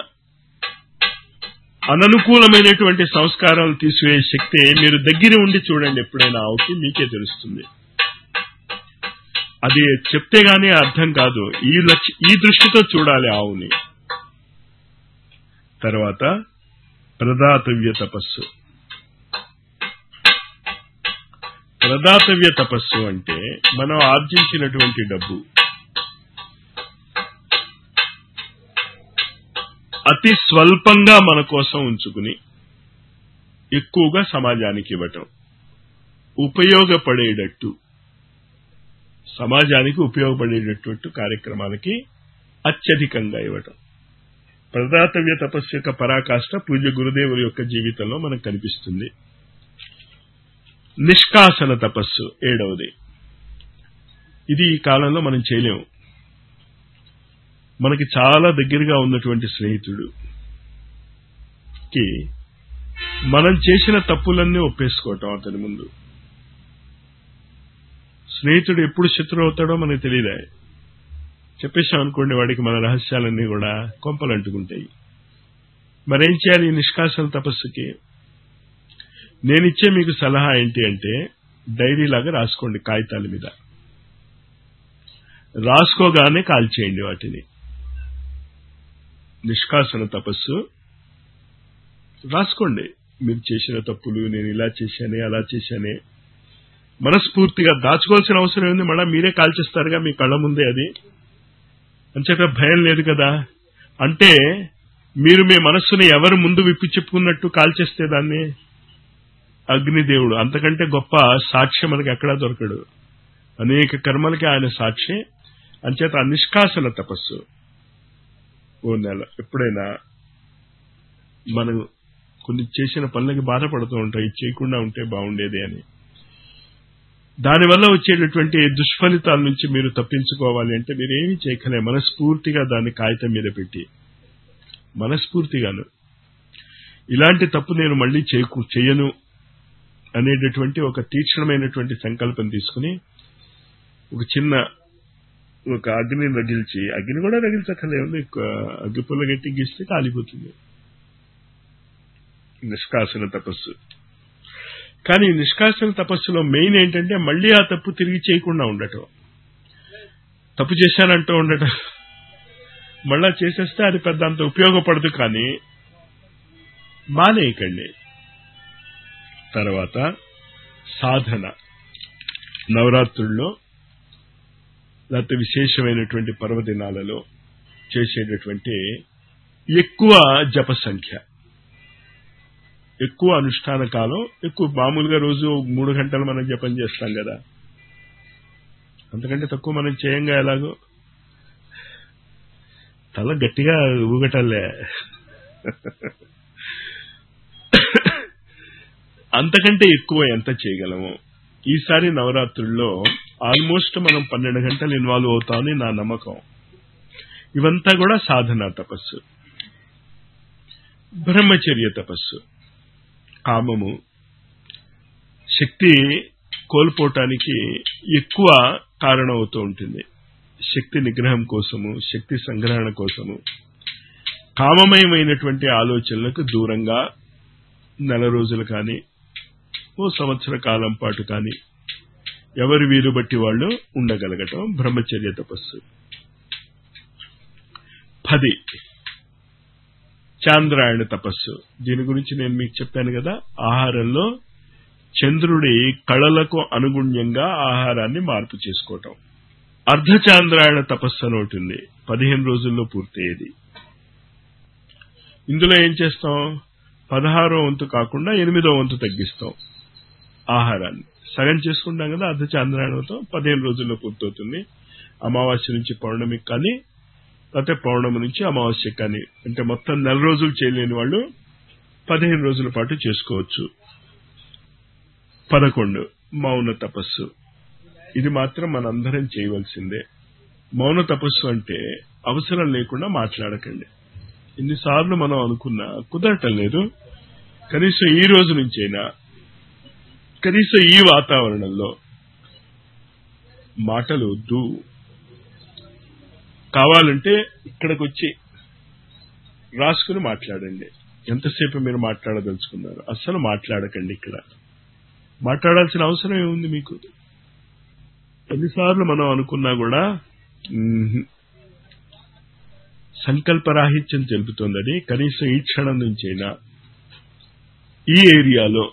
అననుకూలమైనటువంటి సంస్కారాలు తీసివే శక్తి మీరు దగ్గర ఉండి చూడండి ఎప్పుడైనా ఆవుకి మీకే తెలుస్తుంది అది చెప్తే గానీ అర్థం కాదు ఈ లక్ష్య ఈ దృష్టితో చూడాలి ఆవుని తర్వాత ప్రదాతవ్య తపస్సు ప్రదాతవ్య తపస్సు అంటే మనం ఆర్జించినటువంటి డబ్బు అతి స్వల్పంగా మన కోసం ఉంచుకుని ఎక్కువగా సమాజానికి ఇవ్వటం ఉపయోగపడేటట్టు సమాజానికి ఉపయోగపడేటటువంటి కార్యక్రమాలకి అత్యధికంగా ఇవ్వటం ప్రదాతవ్య తపస్సు యొక్క పరాకాష్ట పూజ్య గురుదేవుల యొక్క జీవితంలో మనకు కనిపిస్తుంది నిష్కాసన తపస్సు ఏడవది ఇది ఈ కాలంలో మనం చేయలేము మనకి చాలా దగ్గరగా ఉన్నటువంటి స్నేహితుడు కి మనం చేసిన తప్పులన్నీ ఒప్పేసుకోవటం అతని ముందు స్నేహితుడు ఎప్పుడు శత్రువు అవుతాడో మనకు తెలియదా చెప్పేశాం అనుకోండి వాడికి మన రహస్యాలన్నీ కూడా కొంపలు అంటుకుంటాయి మరేం చేయాలి ఈ నిష్కాసన తపస్సుకి నేనిచ్చే మీకు సలహా ఏంటి అంటే డైరీ లాగా రాసుకోండి కాగితాల మీద రాసుకోగానే కాల్చేయండి వాటిని నిష్కాసన తపస్సు రాసుకోండి మీరు చేసిన తప్పులు నేను ఇలా చేశానే అలా చేశానే మనస్ఫూర్తిగా దాచుకోవాల్సిన అవసరం ఉంది మళ్ళా మీరే కాల్చేస్తారుగా మీ కళ్ళ ముందే అది అంచేత భయం లేదు కదా అంటే మీరు మీ మనస్సుని ఎవరు ముందు విప్పి చెప్పుకున్నట్టు కాల్చేస్తే దాన్ని అగ్నిదేవుడు అంతకంటే గొప్ప సాక్ష్యం మనకి ఎక్కడా దొరకడు అనేక కర్మలకి ఆయన సాక్షి అంచేత ఆ నిష్కాసన తపస్సు ఓ నెల ఎప్పుడైనా మనం కొన్ని చేసిన పనులకి బాధపడుతూ ఉంటాం ఇది చేయకుండా ఉంటే బాగుండేది అని దానివల్ల వచ్చేటటువంటి దుష్ఫలితాల నుంచి మీరు తప్పించుకోవాలి అంటే మీరు ఏమీ చేయకలే మనస్ఫూర్తిగా దాన్ని కాగితం మీద పెట్టి మనస్ఫూర్తిగాను ఇలాంటి తప్పు నేను మళ్ళీ చేయకు చేయను అనేటటువంటి ఒక తీక్షణమైనటువంటి సంకల్పం తీసుకుని ఒక చిన్న ఒక అగ్ని రగిల్చి అగ్ని కూడా రగిల్చక్కర్లేదు అగ్గి పుల్ల గట్టి గీస్తే కాలిపోతుంది నిష్కాసన తపస్సు కానీ నిష్కాసన తపస్సులో మెయిన్ ఏంటంటే మళ్ళీ ఆ తప్పు తిరిగి చేయకుండా ఉండటం తప్పు చేశానంటూ ఉండటం మళ్ళా చేసేస్తే అది పెద్ద అంత ఉపయోగపడదు కానీ మానేయకండి తర్వాత సాధన నవరాత్రుల్లో లేకపోతే విశేషమైనటువంటి పర్వదినాలలో చేసేటటువంటి ఎక్కువ జప సంఖ్య ఎక్కువ అనుష్ఠాన కాలం ఎక్కువ మామూలుగా రోజు మూడు గంటలు మనం జపం చేస్తాం కదా అంతకంటే తక్కువ మనం చేయంగా ఎలాగో తల గట్టిగా ఊగటల్లే అంతకంటే ఎక్కువ ఎంత చేయగలము ఈసారి నవరాత్రుల్లో ఆల్మోస్ట్ మనం పన్నెండు గంటలు ఇన్వాల్వ్ అవుతామని నా నమ్మకం ఇవంతా కూడా సాధన తపస్సు బ్రహ్మచర్య తపస్సు కామము శక్తి కోల్పోవటానికి ఎక్కువ కారణం అవుతూ ఉంటుంది శక్తి నిగ్రహం కోసము శక్తి సంగ్రహణ కోసము కామమయమైనటువంటి ఆలోచనలకు దూరంగా నెల రోజులు కానీ ఓ సంవత్సర కాలం పాటు కానీ ఎవరి వీరు బట్టి వాళ్ళు ఉండగలగటం బ్రహ్మచర్య తపస్సు పది చాంద్రాయణ తపస్సు దీని గురించి నేను మీకు చెప్పాను కదా ఆహారంలో చంద్రుడి కళలకు అనుగుణ్యంగా ఆహారాన్ని మార్పు చేసుకోవటం అర్ధచాంద్రాయణ తపస్సు అని ఒకటి ఉంది పదిహేను రోజుల్లో పూర్తయ్యేది ఇందులో ఏం చేస్తాం పదహారో వంతు కాకుండా ఎనిమిదో వంతు తగ్గిస్తాం ఆహారాన్ని సగం చేసుకుంటాం కదా అర్ధ చాంద్రాయణంతో పదిహేను రోజుల్లో పూర్తవుతుంది అమావాస్య నుంచి పౌర్ణమికి కానీ లేకపోతే పౌర్ణమి నుంచి అమావాస్య కానీ అంటే మొత్తం నెల రోజులు చేయలేని వాళ్ళు పదిహేను రోజుల పాటు చేసుకోవచ్చు పదకొండు మౌన తపస్సు ఇది మాత్రం మనందరం చేయవలసిందే మౌన తపస్సు అంటే అవసరం లేకుండా మాట్లాడకండి ఇన్నిసార్లు మనం అనుకున్నా కుదరటం లేదు కనీసం ఈ రోజు నుంచైనా కనీసం ఈ వాతావరణంలో మాటలు వద్దు కావాలంటే ఇక్కడికి వచ్చి రాసుకుని మాట్లాడండి ఎంతసేపు మీరు మాట్లాడదలుచుకున్నారు అస్సలు మాట్లాడకండి ఇక్కడ మాట్లాడాల్సిన అవసరం ఏముంది మీకు ఎన్నిసార్లు మనం అనుకున్నా కూడా మ్మ్, సంకల్పరాహిత్యం తెలుపుతోందని కనీసం ఈ క్షణం నుంచైనా ఈ ఏరియాలో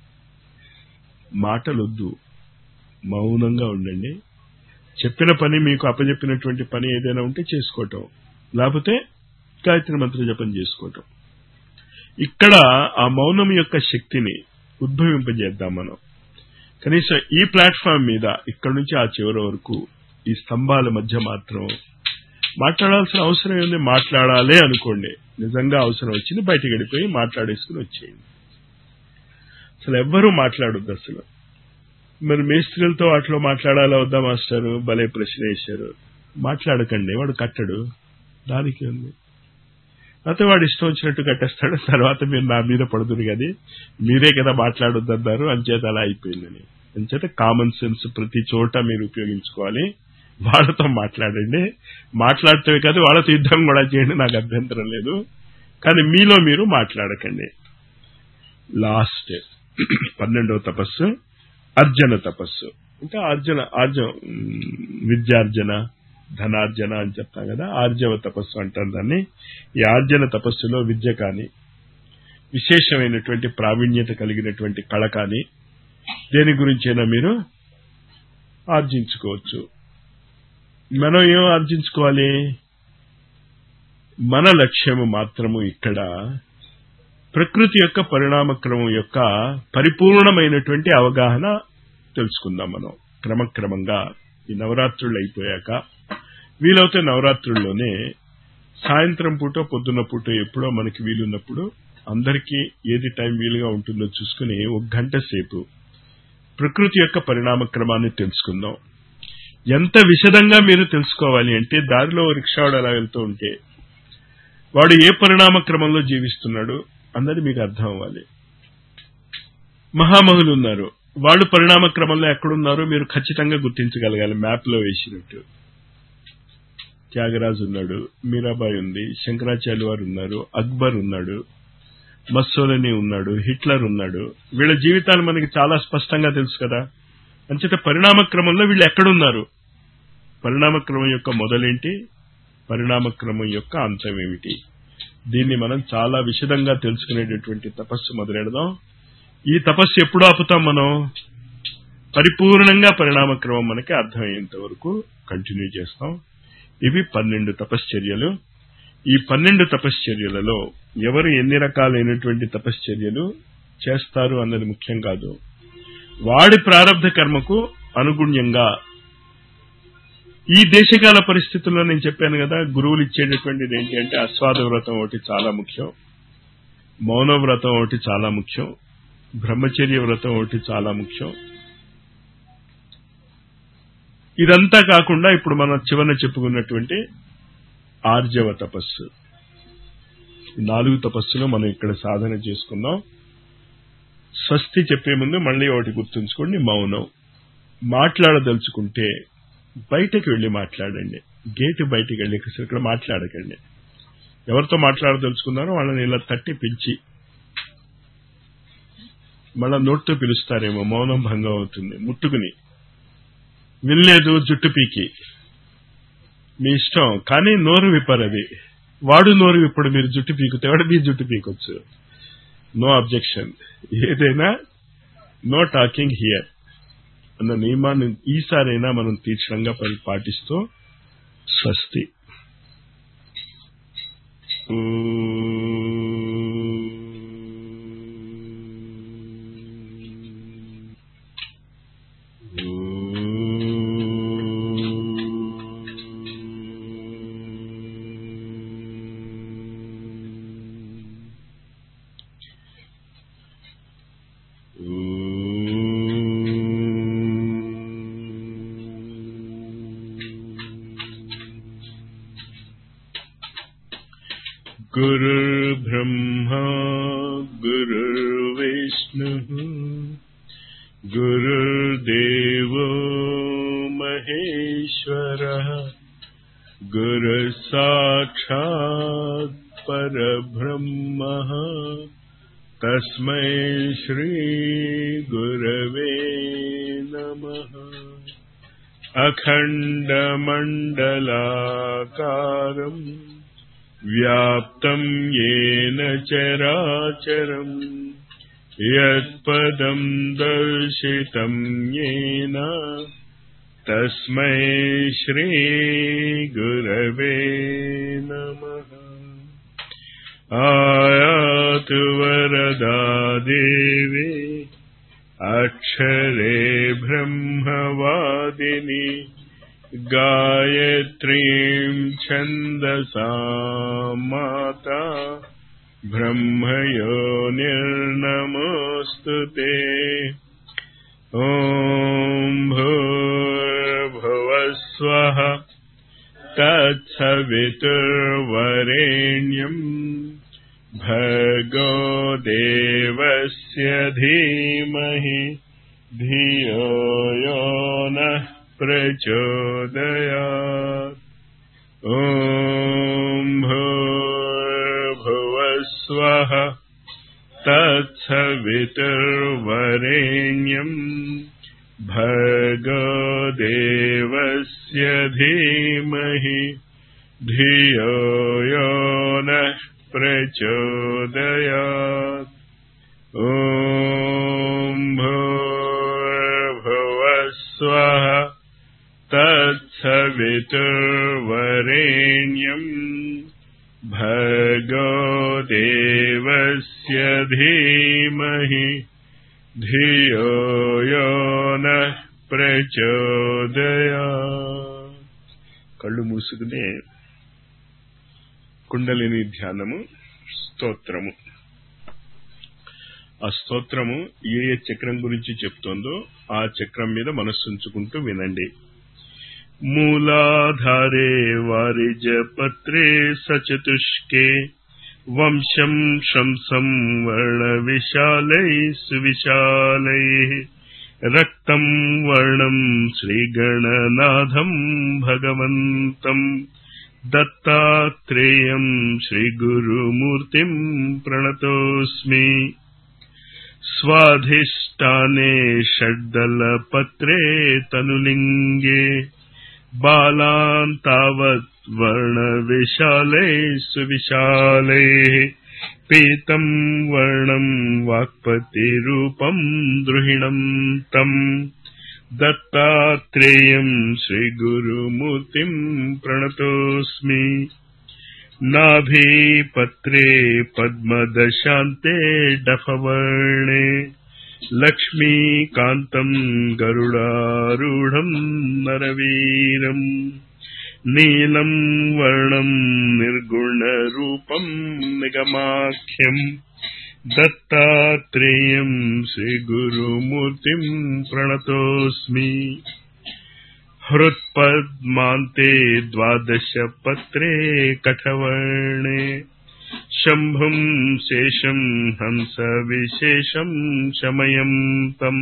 మాటలొద్దు మౌనంగా ఉండండి చెప్పిన పని మీకు అప్పచెప్పినటువంటి పని ఏదైనా ఉంటే చేసుకోవటం లేకపోతే గాయత్రి మంత్ర జపం చేసుకోవటం ఇక్కడ ఆ మౌనం యొక్క శక్తిని ఉద్భవింపజేద్దాం మనం కనీసం ఈ ప్లాట్ఫామ్ మీద ఇక్కడ నుంచి ఆ చివరి వరకు ఈ స్తంభాల మధ్య మాత్రం మాట్లాడాల్సిన అవసరం ఏంది మాట్లాడాలి అనుకోండి నిజంగా అవసరం వచ్చింది బయటికి వెళ్ళిపోయి మాట్లాడేసుకుని వచ్చేయండి అసలు ఎవ్వరూ మాట్లాడొద్దు అసలు మరి మేస్త్రీలతో వాటిలో మాట్లాడాలా వద్దా మాస్టారు భలే ప్రశ్న వేశారు మాట్లాడకండి వాడు కట్టడు దానికి ఉంది అయితే వాడు ఇష్టం వచ్చినట్టు కట్టేస్తాడు తర్వాత మీరు నా మీద పడుతుంది కానీ మీరే కదా మాట్లాడొద్దన్నారు అంచేత అలా అయిపోయిందని అంచేత కామన్ సెన్స్ ప్రతి చోట మీరు ఉపయోగించుకోవాలి వాళ్ళతో మాట్లాడండి మాట్లాడితే కాదు వాళ్ళతో యుద్ధం కూడా చేయండి నాకు అభ్యంతరం లేదు కానీ మీలో మీరు మాట్లాడకండి లాస్ట్ పన్నెండవ తపస్సు అర్జన తపస్సు ఇంకా అర్జన ఆర్జం విద్యార్జన ధనార్జన అని చెప్తాం కదా ఆర్జవ తపస్సు అంటారు దాన్ని ఈ ఆర్జన తపస్సులో విద్య కానీ విశేషమైనటువంటి ప్రావీణ్యత కలిగినటువంటి కళ కానీ దేని గురించైనా మీరు ఆర్జించుకోవచ్చు మనం ఏం ఆర్జించుకోవాలి మన లక్ష్యము మాత్రము ఇక్కడ ప్రకృతి యొక్క పరిణామక్రమం యొక్క పరిపూర్ణమైనటువంటి అవగాహన తెలుసుకుందాం మనం క్రమక్రమంగా ఈ నవరాత్రులు అయిపోయాక వీలవుతే నవరాత్రుల్లోనే సాయంత్రం పూట పొద్దున్న పూట ఎప్పుడో మనకి వీలున్నప్పుడు అందరికీ ఏది టైం వీలుగా ఉంటుందో చూసుకుని ఒక గంట సేపు ప్రకృతి యొక్క పరిణామ క్రమాన్ని తెలుసుకుందాం ఎంత విశదంగా మీరు తెలుసుకోవాలి అంటే దారిలో ఓ రిక్షావాడు అలా వెళ్తూ ఉంటే వాడు ఏ పరిణామ క్రమంలో జీవిస్తున్నాడు అన్నది మీకు అర్థం అవ్వాలి మహామహులు ఉన్నారు వాళ్ళు పరిణామ క్రమంలో ఎక్కడున్నారో మీరు ఖచ్చితంగా గుర్తించగలగాలి మ్యాప్ లో వేసినట్టు త్యాగరాజు ఉన్నాడు మీరాబాయి ఉంది శంకరాచార్య వారు ఉన్నారు అక్బర్ ఉన్నాడు మస్సోలని ఉన్నాడు హిట్లర్ ఉన్నాడు వీళ్ళ జీవితాలు మనకి చాలా స్పష్టంగా తెలుసు కదా అంచేత పరిణామ క్రమంలో వీళ్ళు ఎక్కడున్నారు పరిణామ క్రమం యొక్క మొదలేంటి పరిణామ క్రమం యొక్క అంతం ఏమిటి దీన్ని మనం చాలా విశదంగా తెలుసుకునేటటువంటి తపస్సు మొదలెడదాం ఈ తపస్సు ఎప్పుడు ఆపుతాం మనం పరిపూర్ణంగా పరిణామ క్రమం మనకి అర్థమయ్యేంత వరకు కంటిన్యూ చేస్తాం ఇవి పన్నెండు తపశ్చర్యలు ఈ పన్నెండు తపశ్చర్యలలో ఎవరు ఎన్ని రకాలైనటువంటి తపశ్చర్యలు చేస్తారు అన్నది ముఖ్యం కాదు వాడి ప్రారంధ కర్మకు అనుగుణ్యంగా ఈ దేశకాల పరిస్థితుల్లో నేను చెప్పాను కదా గురువులు ఇచ్చేటటువంటిది ఏంటి అంటే అస్వాద వ్రతం ఒకటి చాలా ముఖ్యం మౌన వ్రతం ఒకటి చాలా ముఖ్యం బ్రహ్మచర్య వ్రతం ఒకటి చాలా ముఖ్యం ఇదంతా కాకుండా ఇప్పుడు మనం చివరన చెప్పుకున్నటువంటి ఆర్జవ తపస్సు ఈ నాలుగు తపస్సులు మనం ఇక్కడ సాధన చేసుకుందాం స్వస్తి చెప్పే ముందు మళ్ళీ ఒకటి గుర్తుంచుకోండి మౌనం మాట్లాడదలుచుకుంటే బయటకు వెళ్లి మాట్లాడండి గేటు బయటికి వెళ్ళి అసలు ఇక్కడ మాట్లాడకండి ఎవరితో మాట్లాడదలుచుకున్నారో వాళ్ళని ఇలా తట్టి పిలిచి మళ్ళా నోట్తో పిలుస్తారేమో మౌనం భంగం అవుతుంది ముట్టుకుని వినలేదు జుట్టు పీకి మీ ఇష్టం కానీ నోరు విప్పరది వాడు నోరు విప్పుడు మీరు జుట్టు పీకుతే వాడు మీ జుట్టు పీకొచ్చు నో అబ్జెక్షన్ ఏదైనా నో టాకింగ్ హియర్ అన్న నియమాన్ని ఈసారైనా మనం తీక్షణంగా పరి- పాటిస్తూ స్వస్తి ఊ गुरुर्ब्रह्मा गुरुर्विष्णुः गुरुर्देवो महेश्वरः गुरुसाक्षात् परब्रह्मः तस्मै श्रीगुरवे नमः अखण्डमण्डलाकारम् व्याप्तं येन चराचरम् यत्पदं दर्शितं येन तस्मै श्रीगुरवे नमः आयातु वरदा देवी अक्षरे ब्रह्मवादिनि गायत्रीं छन्दसा माता ब्रह्मयो निर्नमोऽस्तु ते ॐ भूर्भुवस्वः तत्सवितुर्वरेण्यम् भर्गो देवस्य धीमहि धियो यो नः प्रचोदयात् ॐ भूर्भुवस्वः तत्सवितुर्वरेण्यम् भर्गो देवस्य धीमहि धियो यो नः प्रचोदयात् ॐ भूर्भुवस्वः तत्सवितुर्वरेण्यम् भर्गो देवस्य धीमहि धियो यो నః ప్రచోదయా కళ్ళు మూసుకునే కుండలిని ధ్యానము స్తోత్రము ఆ స్తోత్రము ఏ ఏ చక్రం గురించి చెప్తోందో ఆ చక్రం మీద మనస్సుంచుకుంటూ వినండి మూలాధారే వారిజపత్రే సచతుష్కే వంశం శంసం వర్ణ విశాలై సువిశాలై రక్తం వర్ణం శ్రీగణనాథం భగవంతం దత్తాత్రేయం శ్రీగురుమూర్తిం ప్రణతోస్మి స్వాధిష్టానే షడ్దలపత్రే తనులింగే బాలాన్ తావత్ వర్ణవిశాలై సువిశాలై పీతం వర్ణం వాక్పతిరూపం ద్రుహిణం తం దత్తాత్రేయం శ్రీగురుమూర్తిం ప్రణతోస్మి नाभीपत्रे पद्मदशान्ते डफवर्णे लक्ष्मीकान्तम् गरुडारूढम् नरवीरम् नीलम् वर्णम् निर्गुणरूपम् निगमाख्यम् दत्तात्रेयम् श्रीगुरुमूर्तिम् प्रणतोऽस्मि हृत्पद्मान्ते द्वादशपत्रे कठवर्णे शम्भुम् शेषम् हंसविशेषम् शमयम् तम्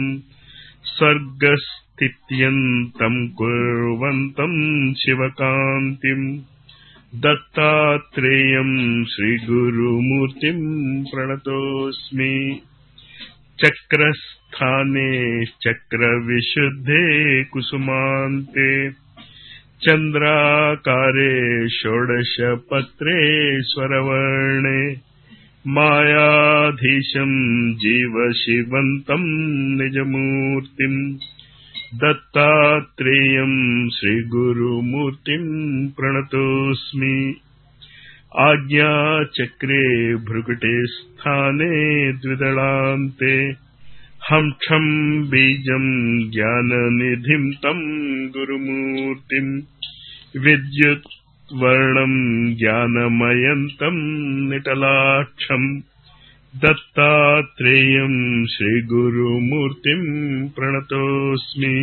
स्वर्गस्थित्यन्तम् कुर्वन्तम् शिवकान्तिम् दत्तात्रेयम् श्रीगुरुमूर्तिम् प्रणतोऽस्मि चक्रस्थाने चक्रविशुद्धे कुसुमान्ते चन्द्राकारे षोडशपत्रे स्वरवर्णे मायाधीशम् जीवशिवन्तम् निजमूर्तिम् दत्तात्रेयम् श्रीगुरुमूर्तिम् प्रणतोऽस्मि आज्ञाचक्रे भ्रुकुटे स्थाने द्विदलान्ते हंक्षम् बीजम् ज्ञाननिधिम् तम् गुरुमूर्तिम् विद्युत्वर्णम् ज्ञानमयन्तम् निटलाक्षम् दत्तात्रेयम् श्रीगुरुमूर्तिम् प्रणतोऽस्मि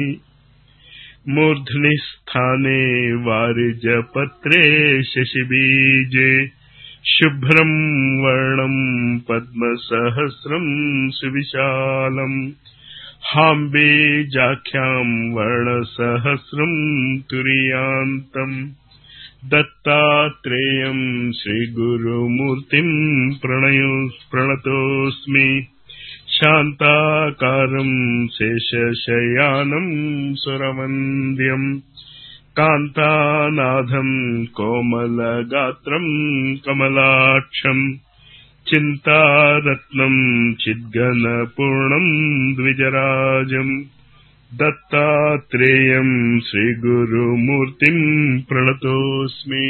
मूर्ध्नि स्थाने वारिजपत्रे शशिबीजे శుభ్రం వర్ణం పద్మసహస్రం సువిశాలం హాంబే జాఖ్యాం వర్ణసహస్రం తురియాంతం దత్తాత్రేయం శ్రీగురుమూర్తిం ప్రణయో ప్రణతోస్మి శాంతాకారం శేషశయానం సురవంద్యం కాంతానాథం కోమలగాత్రం కమలాక్షం చింతారత్నం చిద్గణపూర్ణం ద్విజరాజం దత్తాత్రేయం శ్రీగురుమూర్తిం ప్రణతోస్మి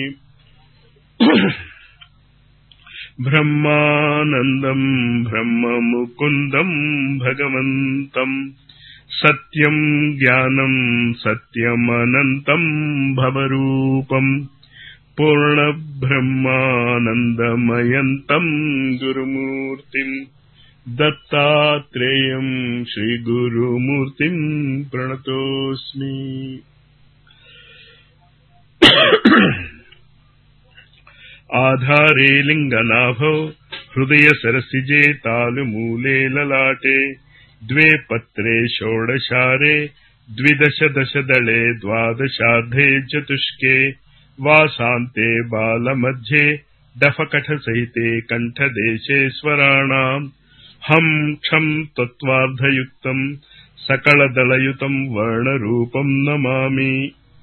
బ్రహ్మానందం బ్రహ్మముకుందం భగవంతం సత్యం జ్ఞానం సత్యమనంతం భవరూపం పూర్ణబ్రహ్మానందమయంతం గురుమూర్తిం దత్తాత్రేయం శ్రీగురుమూర్తిం ప్రణతోస్మి ఆధారే లింగనాభౌ హృదయ సరసిజే తాళుమూలే లలాటే ద్వే పత్రే షోడశారే ద్విదశ దశదళే ద్వాదశార్ధే చతుష్కే వాసాంతే బాలమధ్యే డఫకఠసహితే కంఠదేశే స్వరాణాం హం క్షం తత్వార్ధయుక్తం సకళదళయుతం వర్ణరూపం నమామి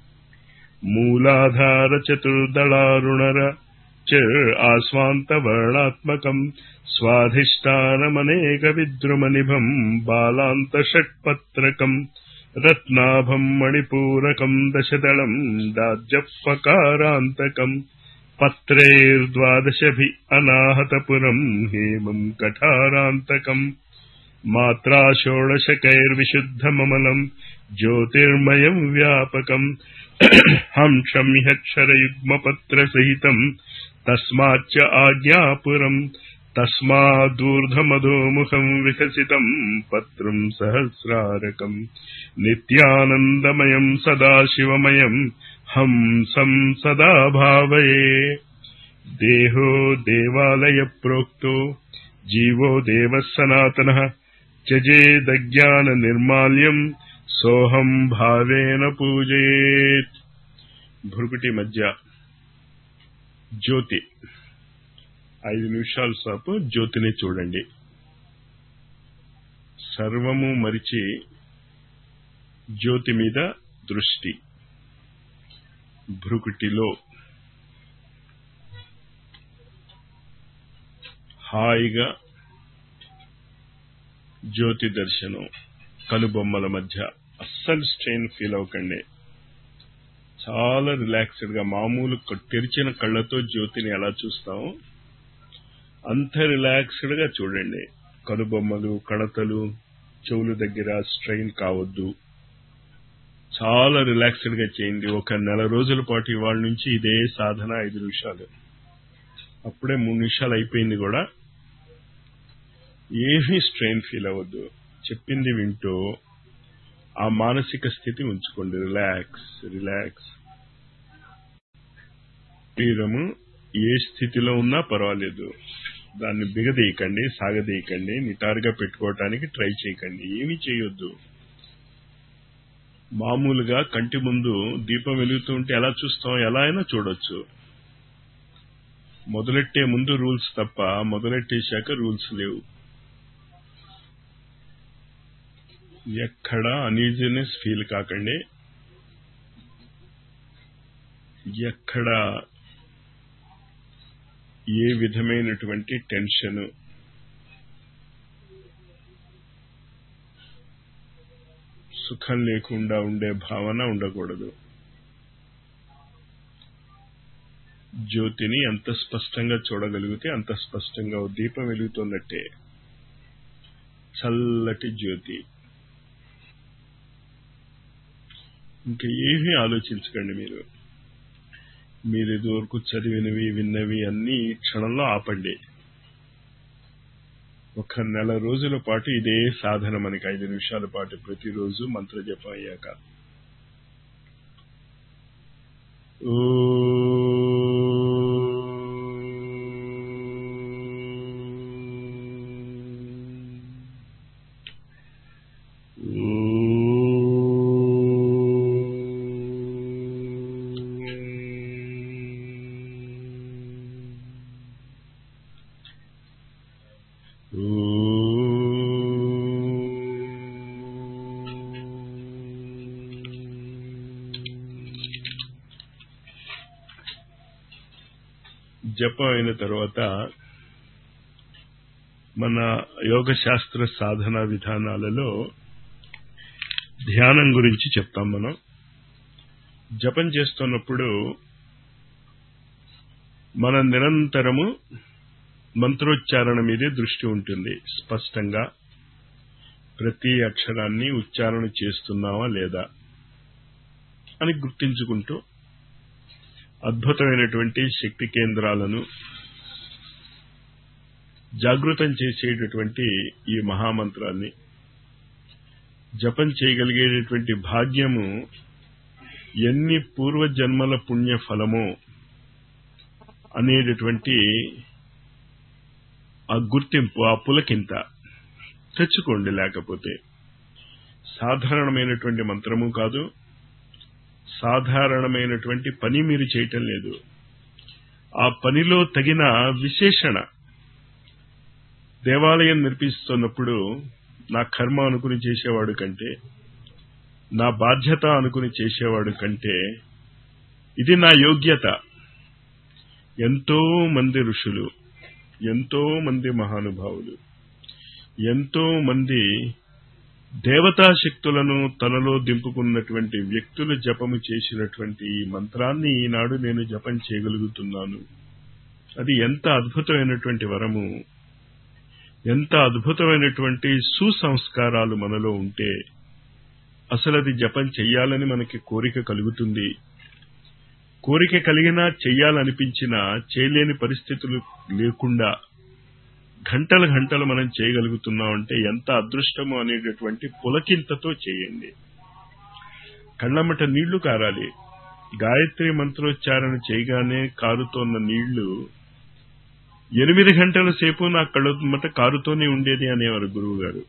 మూలాధార చతుర్దళారుణర చ ఆస్వాంతవర్ణాత్మకం స్వాధిష్టానమనేక విద్రుమనిభం బాలాంత షట్పత్రకం రత్నాభం మణిపూరకం దశదళం దాజ్యపకారాంతకం పత్రైర్ద్వాదశభి అనాహతపురం హేమం కఠారాంతకం మాత్రా షోడశకైర్విశుద్ధమమలం జ్యోతిర్మయం వ్యాపకం హంసం హ్యక్షరయుగ్మపత్రసహితం తస్మాచ్చ ఆజ్ఞాపురం తస్మాదూర్ధమధోముఖం వికసితం పత్రం సహస్రారకం నిత్యానందమయం సదాశివమయం హంసం సదా భావయే దేహో దేవాలయ ప్రోక్తో జీవో దేవ సనాతన త్యజేదజ్ఞాన నిర్మాల్యం సోహం భావేన పూజేత్ భృకుటి మధ్య జ్యోతి ఐదు నిమిషాల సేపు జ్యోతిని చూడండి సర్వము మరిచి జ్యోతి మీద దృష్టి భృకుటిలో హాయిగా జ్యోతి దర్శనం కనుబొమ్మల మధ్య అస్సలు స్ట్రెయిన్ ఫీల్ అవ్వకండి చాలా రిలాక్స్డ్ గా మామూలు తెరిచిన కళ్ళతో జ్యోతిని ఎలా చూస్తామో అంత రిలాక్స్డ్ గా చూడండి కనుబొమ్మలు కడతలు చెవుల దగ్గర స్ట్రెయిన్ కావద్దు చాలా రిలాక్స్డ్ గా చేయండి ఒక నెల రోజుల పాటు ఇవాళ నుంచి ఇదే సాధన ఐదు నిమిషాలు అప్పుడే మూడు నిమిషాలు అయిపోయింది కూడా ఏమీ స్ట్రెయిన్ ఫీల్ అవ్వద్దు చెప్పింది వింటూ ఆ మానసిక స్థితి ఉంచుకోండి రిలాక్స్ రిలాక్స్ శరీరము ఏ స్థితిలో ఉన్నా పర్వాలేదు దాన్ని బిగదీయకండి సాగదీయకండి నిటారుగా పెట్టుకోవటానికి ట్రై చేయకండి ఏమీ చేయొద్దు మామూలుగా కంటి ముందు దీపం వెలుగుతూ ఉంటే ఎలా చూస్తాం ఎలా అయినా చూడొచ్చు మొదలెట్టే ముందు రూల్స్ తప్ప మొదలెట్టేశాక రూల్స్ లేవు ఎక్కడ అనీజినెస్ ఫీల్ కాకండి ఎక్కడ ఏ విధమైనటువంటి టెన్షన్ సుఖం లేకుండా ఉండే భావన ఉండకూడదు జ్యోతిని ఎంత స్పష్టంగా చూడగలిగితే అంత స్పష్టంగా ఓ దీపం వెలుగుతున్నట్టే చల్లటి జ్యోతి ఇంకా ఏమీ ఆలోచించకండి మీరు మీరు ఇదివరకు చదివినవి విన్నవి అన్ని ఈ క్షణంలో ఆపండి ఒక నెల రోజుల పాటు ఇదే సాధన మనకి ఐదు నిమిషాల పాటు ప్రతిరోజు మంత్ర జపం అయ్యాక ఓ జపం అయిన తర్వాత మన యోగ శాస్త్ర సాధన విధానాలలో ధ్యానం గురించి చెప్తాం మనం జపం చేస్తున్నప్పుడు మన నిరంతరము మంత్రోచ్చారణ మీదే దృష్టి ఉంటుంది స్పష్టంగా ప్రతి అక్షరాన్ని ఉచ్చారణ చేస్తున్నావా లేదా అని గుర్తించుకుంటూ అద్భుతమైనటువంటి శక్తి కేంద్రాలను జాగృతం చేసేటటువంటి ఈ మహామంత్రాన్ని జపం చేయగలిగేటటువంటి భాగ్యము ఎన్ని పూర్వజన్మల పుణ్య ఫలమో అనేటటువంటి ఆ గుర్తింపు ఆ పులకింత తెచ్చుకోండి లేకపోతే సాధారణమైనటువంటి మంత్రము కాదు సాధారణమైనటువంటి పని మీరు చేయటం లేదు ఆ పనిలో తగిన విశేషణ దేవాలయం నిర్మిస్తున్నప్పుడు నా కర్మ అనుకుని చేసేవాడు కంటే నా బాధ్యత అనుకుని చేసేవాడు కంటే ఇది నా యోగ్యత ఎంతో మంది ఋషులు ఎంతో మంది మహానుభావులు ఎంతో మంది దేవతా శక్తులను తనలో దింపుకున్నటువంటి వ్యక్తులు జపము చేసినటువంటి ఈ మంత్రాన్ని ఈనాడు నేను జపం చేయగలుగుతున్నాను అది ఎంత అద్భుతమైనటువంటి వరము ఎంత అద్భుతమైనటువంటి సుసంస్కారాలు మనలో ఉంటే అసలు అది జపం చెయ్యాలని మనకి కోరిక కలుగుతుంది కోరిక కలిగినా చెయ్యాలనిపించినా చేయలేని పరిస్థితులు లేకుండా గంటలు గంటలు మనం చేయగలుగుతున్నాం అంటే ఎంత అదృష్టము అనేటటువంటి పులకింతతో చేయండి కళ్ళమ్మట నీళ్లు కారాలి గాయత్రి మంత్రోచ్చారణ చేయగానే కారుతోన్న నీళ్లు ఎనిమిది గంటల సేపు నా కళ్ళమ్మట కారుతోనే ఉండేది అనేవారు గురువు గారు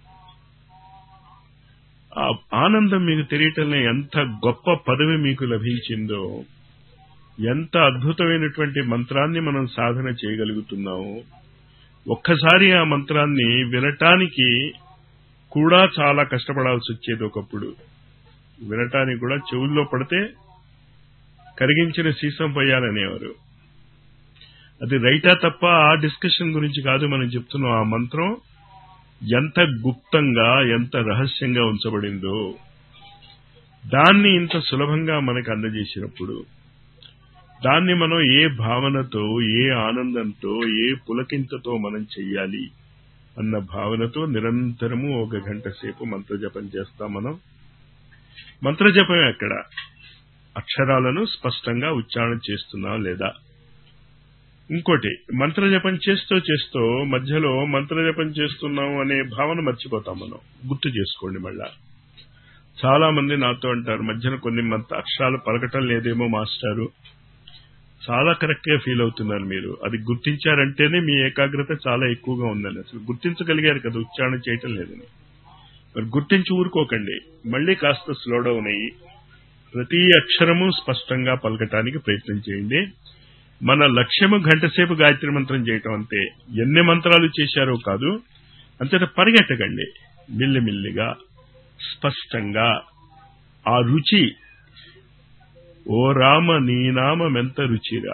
ఆ ఆనందం మీకు తెలియటంలో ఎంత గొప్ప పదవి మీకు లభించిందో ఎంత అద్భుతమైనటువంటి మంత్రాన్ని మనం సాధన చేయగలుగుతున్నాము ఒక్కసారి ఆ మంత్రాన్ని వినటానికి కూడా చాలా కష్టపడాల్సి వచ్చేది ఒకప్పుడు వినటానికి కూడా చెవుల్లో పడితే కరిగించిన సీసం పోయాలనేవారు అది రైటా తప్ప ఆ డిస్కషన్ గురించి కాదు మనం చెప్తున్నాం ఆ మంత్రం ఎంత గుప్తంగా ఎంత రహస్యంగా ఉంచబడిందో దాన్ని ఇంత సులభంగా మనకు అందజేసినప్పుడు దాన్ని మనం ఏ భావనతో ఏ ఆనందంతో ఏ పులకింతతో మనం చెయ్యాలి అన్న భావనతో నిరంతరము ఒక గంట సేపు మంత్రజపం చేస్తాం మనం మంత్రజపం ఎక్కడ అక్షరాలను స్పష్టంగా ఉచ్చారణ చేస్తున్నాం లేదా ఇంకోటి మంత్రజపం చేస్తూ చేస్తూ మధ్యలో మంత్రజపం చేస్తున్నాం అనే భావన మర్చిపోతాం మనం గుర్తు చేసుకోండి మళ్ళా చాలా మంది నాతో అంటారు మధ్యన కొన్ని మంత్ర అక్షరాలు పలకటం లేదేమో మాస్టారు చాలా కరెక్ట్ గా ఫీల్ అవుతున్నారు మీరు అది గుర్తించారంటేనే మీ ఏకాగ్రత చాలా ఎక్కువగా ఉందని అసలు గుర్తించగలిగారు కదా ఉచ్చారణ చేయటం లేదని మరి గుర్తించి ఊరుకోకండి మళ్ళీ కాస్త స్లో డౌన్ అయ్యి ప్రతి అక్షరము స్పష్టంగా పలకటానికి ప్రయత్నం చేయండి మన లక్ష్యము గంట సేపు గాయత్రి మంత్రం చేయటం అంతే ఎన్ని మంత్రాలు చేశారో కాదు అంతటా పరిగెట్టకండి మిల్లిమిల్లిగా స్పష్టంగా ఆ రుచి ఓ రామ నీ నామెంత రుచిరా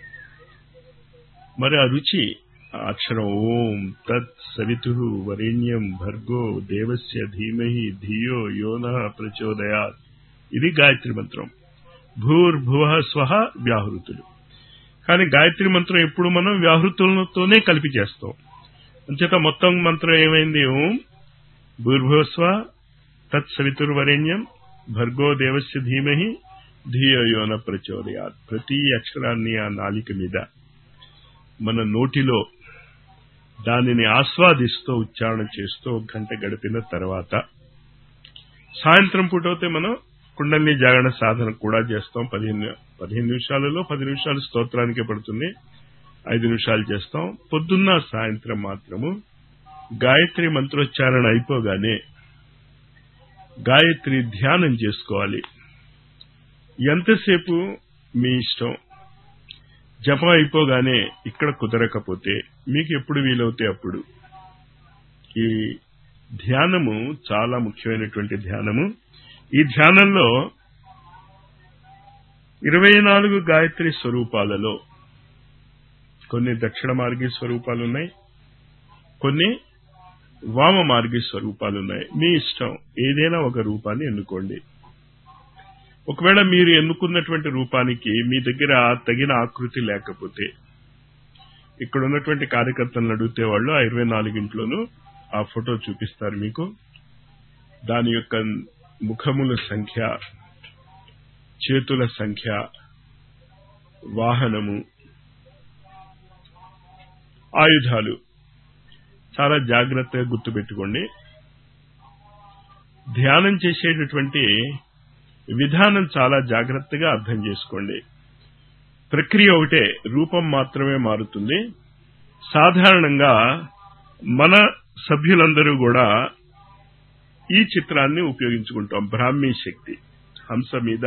మరి ఆ రుచి ఆ అక్షరం ఓం తత్ సవితు వరేణ్యం భర్గో దేవస్య ధీమహి ధియో యోన ప్రచోదయాత్ ఇది గాయత్రి మంత్రం భూర్భువ స్వహ వ్యాహృతులు కానీ గాయత్రి మంత్రం ఎప్పుడు మనం వ్యాహృతులతోనే కలిపి చేస్తాం అంచేత మొత్తం మంత్రం ఏమైంది ఓం భూర్భువస్వ తత్ సవితుర్వరేణ్యం భర్గో దేవస్య ధీమహి ధియోన ప్రచోదయాత్ ప్రతి అక్షరాన్ని ఆ నాలిక మీద మన నోటిలో దానిని ఆస్వాదిస్తూ ఉచ్చారణ చేస్తూ ఒక గంట గడిపిన తర్వాత సాయంత్రం పూట అయితే మనం కుండలిని జాగరణ సాధన కూడా చేస్తాం పదిహేను పదిహేను నిమిషాలలో పది నిమిషాలు స్తోత్రానికే పడుతుంది ఐదు నిమిషాలు చేస్తాం పొద్దున్న సాయంత్రం మాత్రము గాయత్రి మంత్రోచ్చారణ అయిపోగానే గాయత్రి ధ్యానం చేసుకోవాలి ఎంతసేపు మీ ఇష్టం జపం అయిపోగానే ఇక్కడ కుదరకపోతే మీకు ఎప్పుడు వీలవుతే అప్పుడు ఈ ధ్యానము చాలా ముఖ్యమైనటువంటి ధ్యానము ఈ ధ్యానంలో ఇరవై నాలుగు గాయత్రి స్వరూపాలలో కొన్ని దక్షిణ మార్గీ స్వరూపాలు ఉన్నాయి కొన్ని వామ మార్గీ స్వరూపాలు ఉన్నాయి మీ ఇష్టం ఏదైనా ఒక రూపాన్ని ఎన్నుకోండి ఒకవేళ మీరు ఎన్నుకున్నటువంటి రూపానికి మీ దగ్గర తగిన ఆకృతి లేకపోతే ఇక్కడ ఉన్నటువంటి కార్యకర్తలను అడిగితే వాళ్ళు ఆ ఇరవై నాలుగింట్లోనూ ఆ ఫోటో చూపిస్తారు మీకు దాని యొక్క ముఖముల సంఖ్య చేతుల సంఖ్య వాహనము ఆయుధాలు చాలా జాగ్రత్తగా గుర్తుపెట్టుకోండి ధ్యానం చేసేటటువంటి విధానం చాలా జాగ్రత్తగా అర్థం చేసుకోండి ప్రక్రియ ఒకటే రూపం మాత్రమే మారుతుంది సాధారణంగా మన సభ్యులందరూ కూడా ఈ చిత్రాన్ని ఉపయోగించుకుంటాం బ్రాహ్మీ శక్తి హంస మీద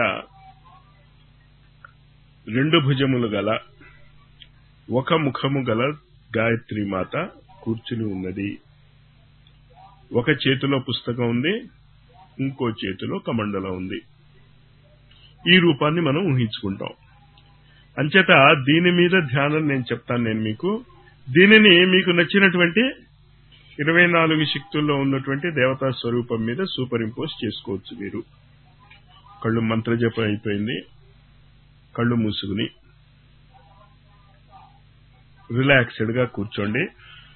రెండు భుజములు గల ఒక ముఖము గల గాయత్రి మాత కూర్చుని ఉన్నది ఒక చేతిలో పుస్తకం ఉంది ఇంకో చేతిలో కమండలం ఉంది ఈ రూపాన్ని మనం ఊహించుకుంటాం అంచేత దీని మీద ధ్యానం నేను చెప్తాను నేను మీకు దీనిని మీకు నచ్చినటువంటి ఇరవై నాలుగు శక్తుల్లో ఉన్నటువంటి దేవతా స్వరూపం మీద సూపర్ ఇంపోజ్ చేసుకోవచ్చు మీరు కళ్ళు మంత్రజపం అయిపోయింది కళ్ళు మూసుకుని రిలాక్స్డ్ గా కూర్చోండి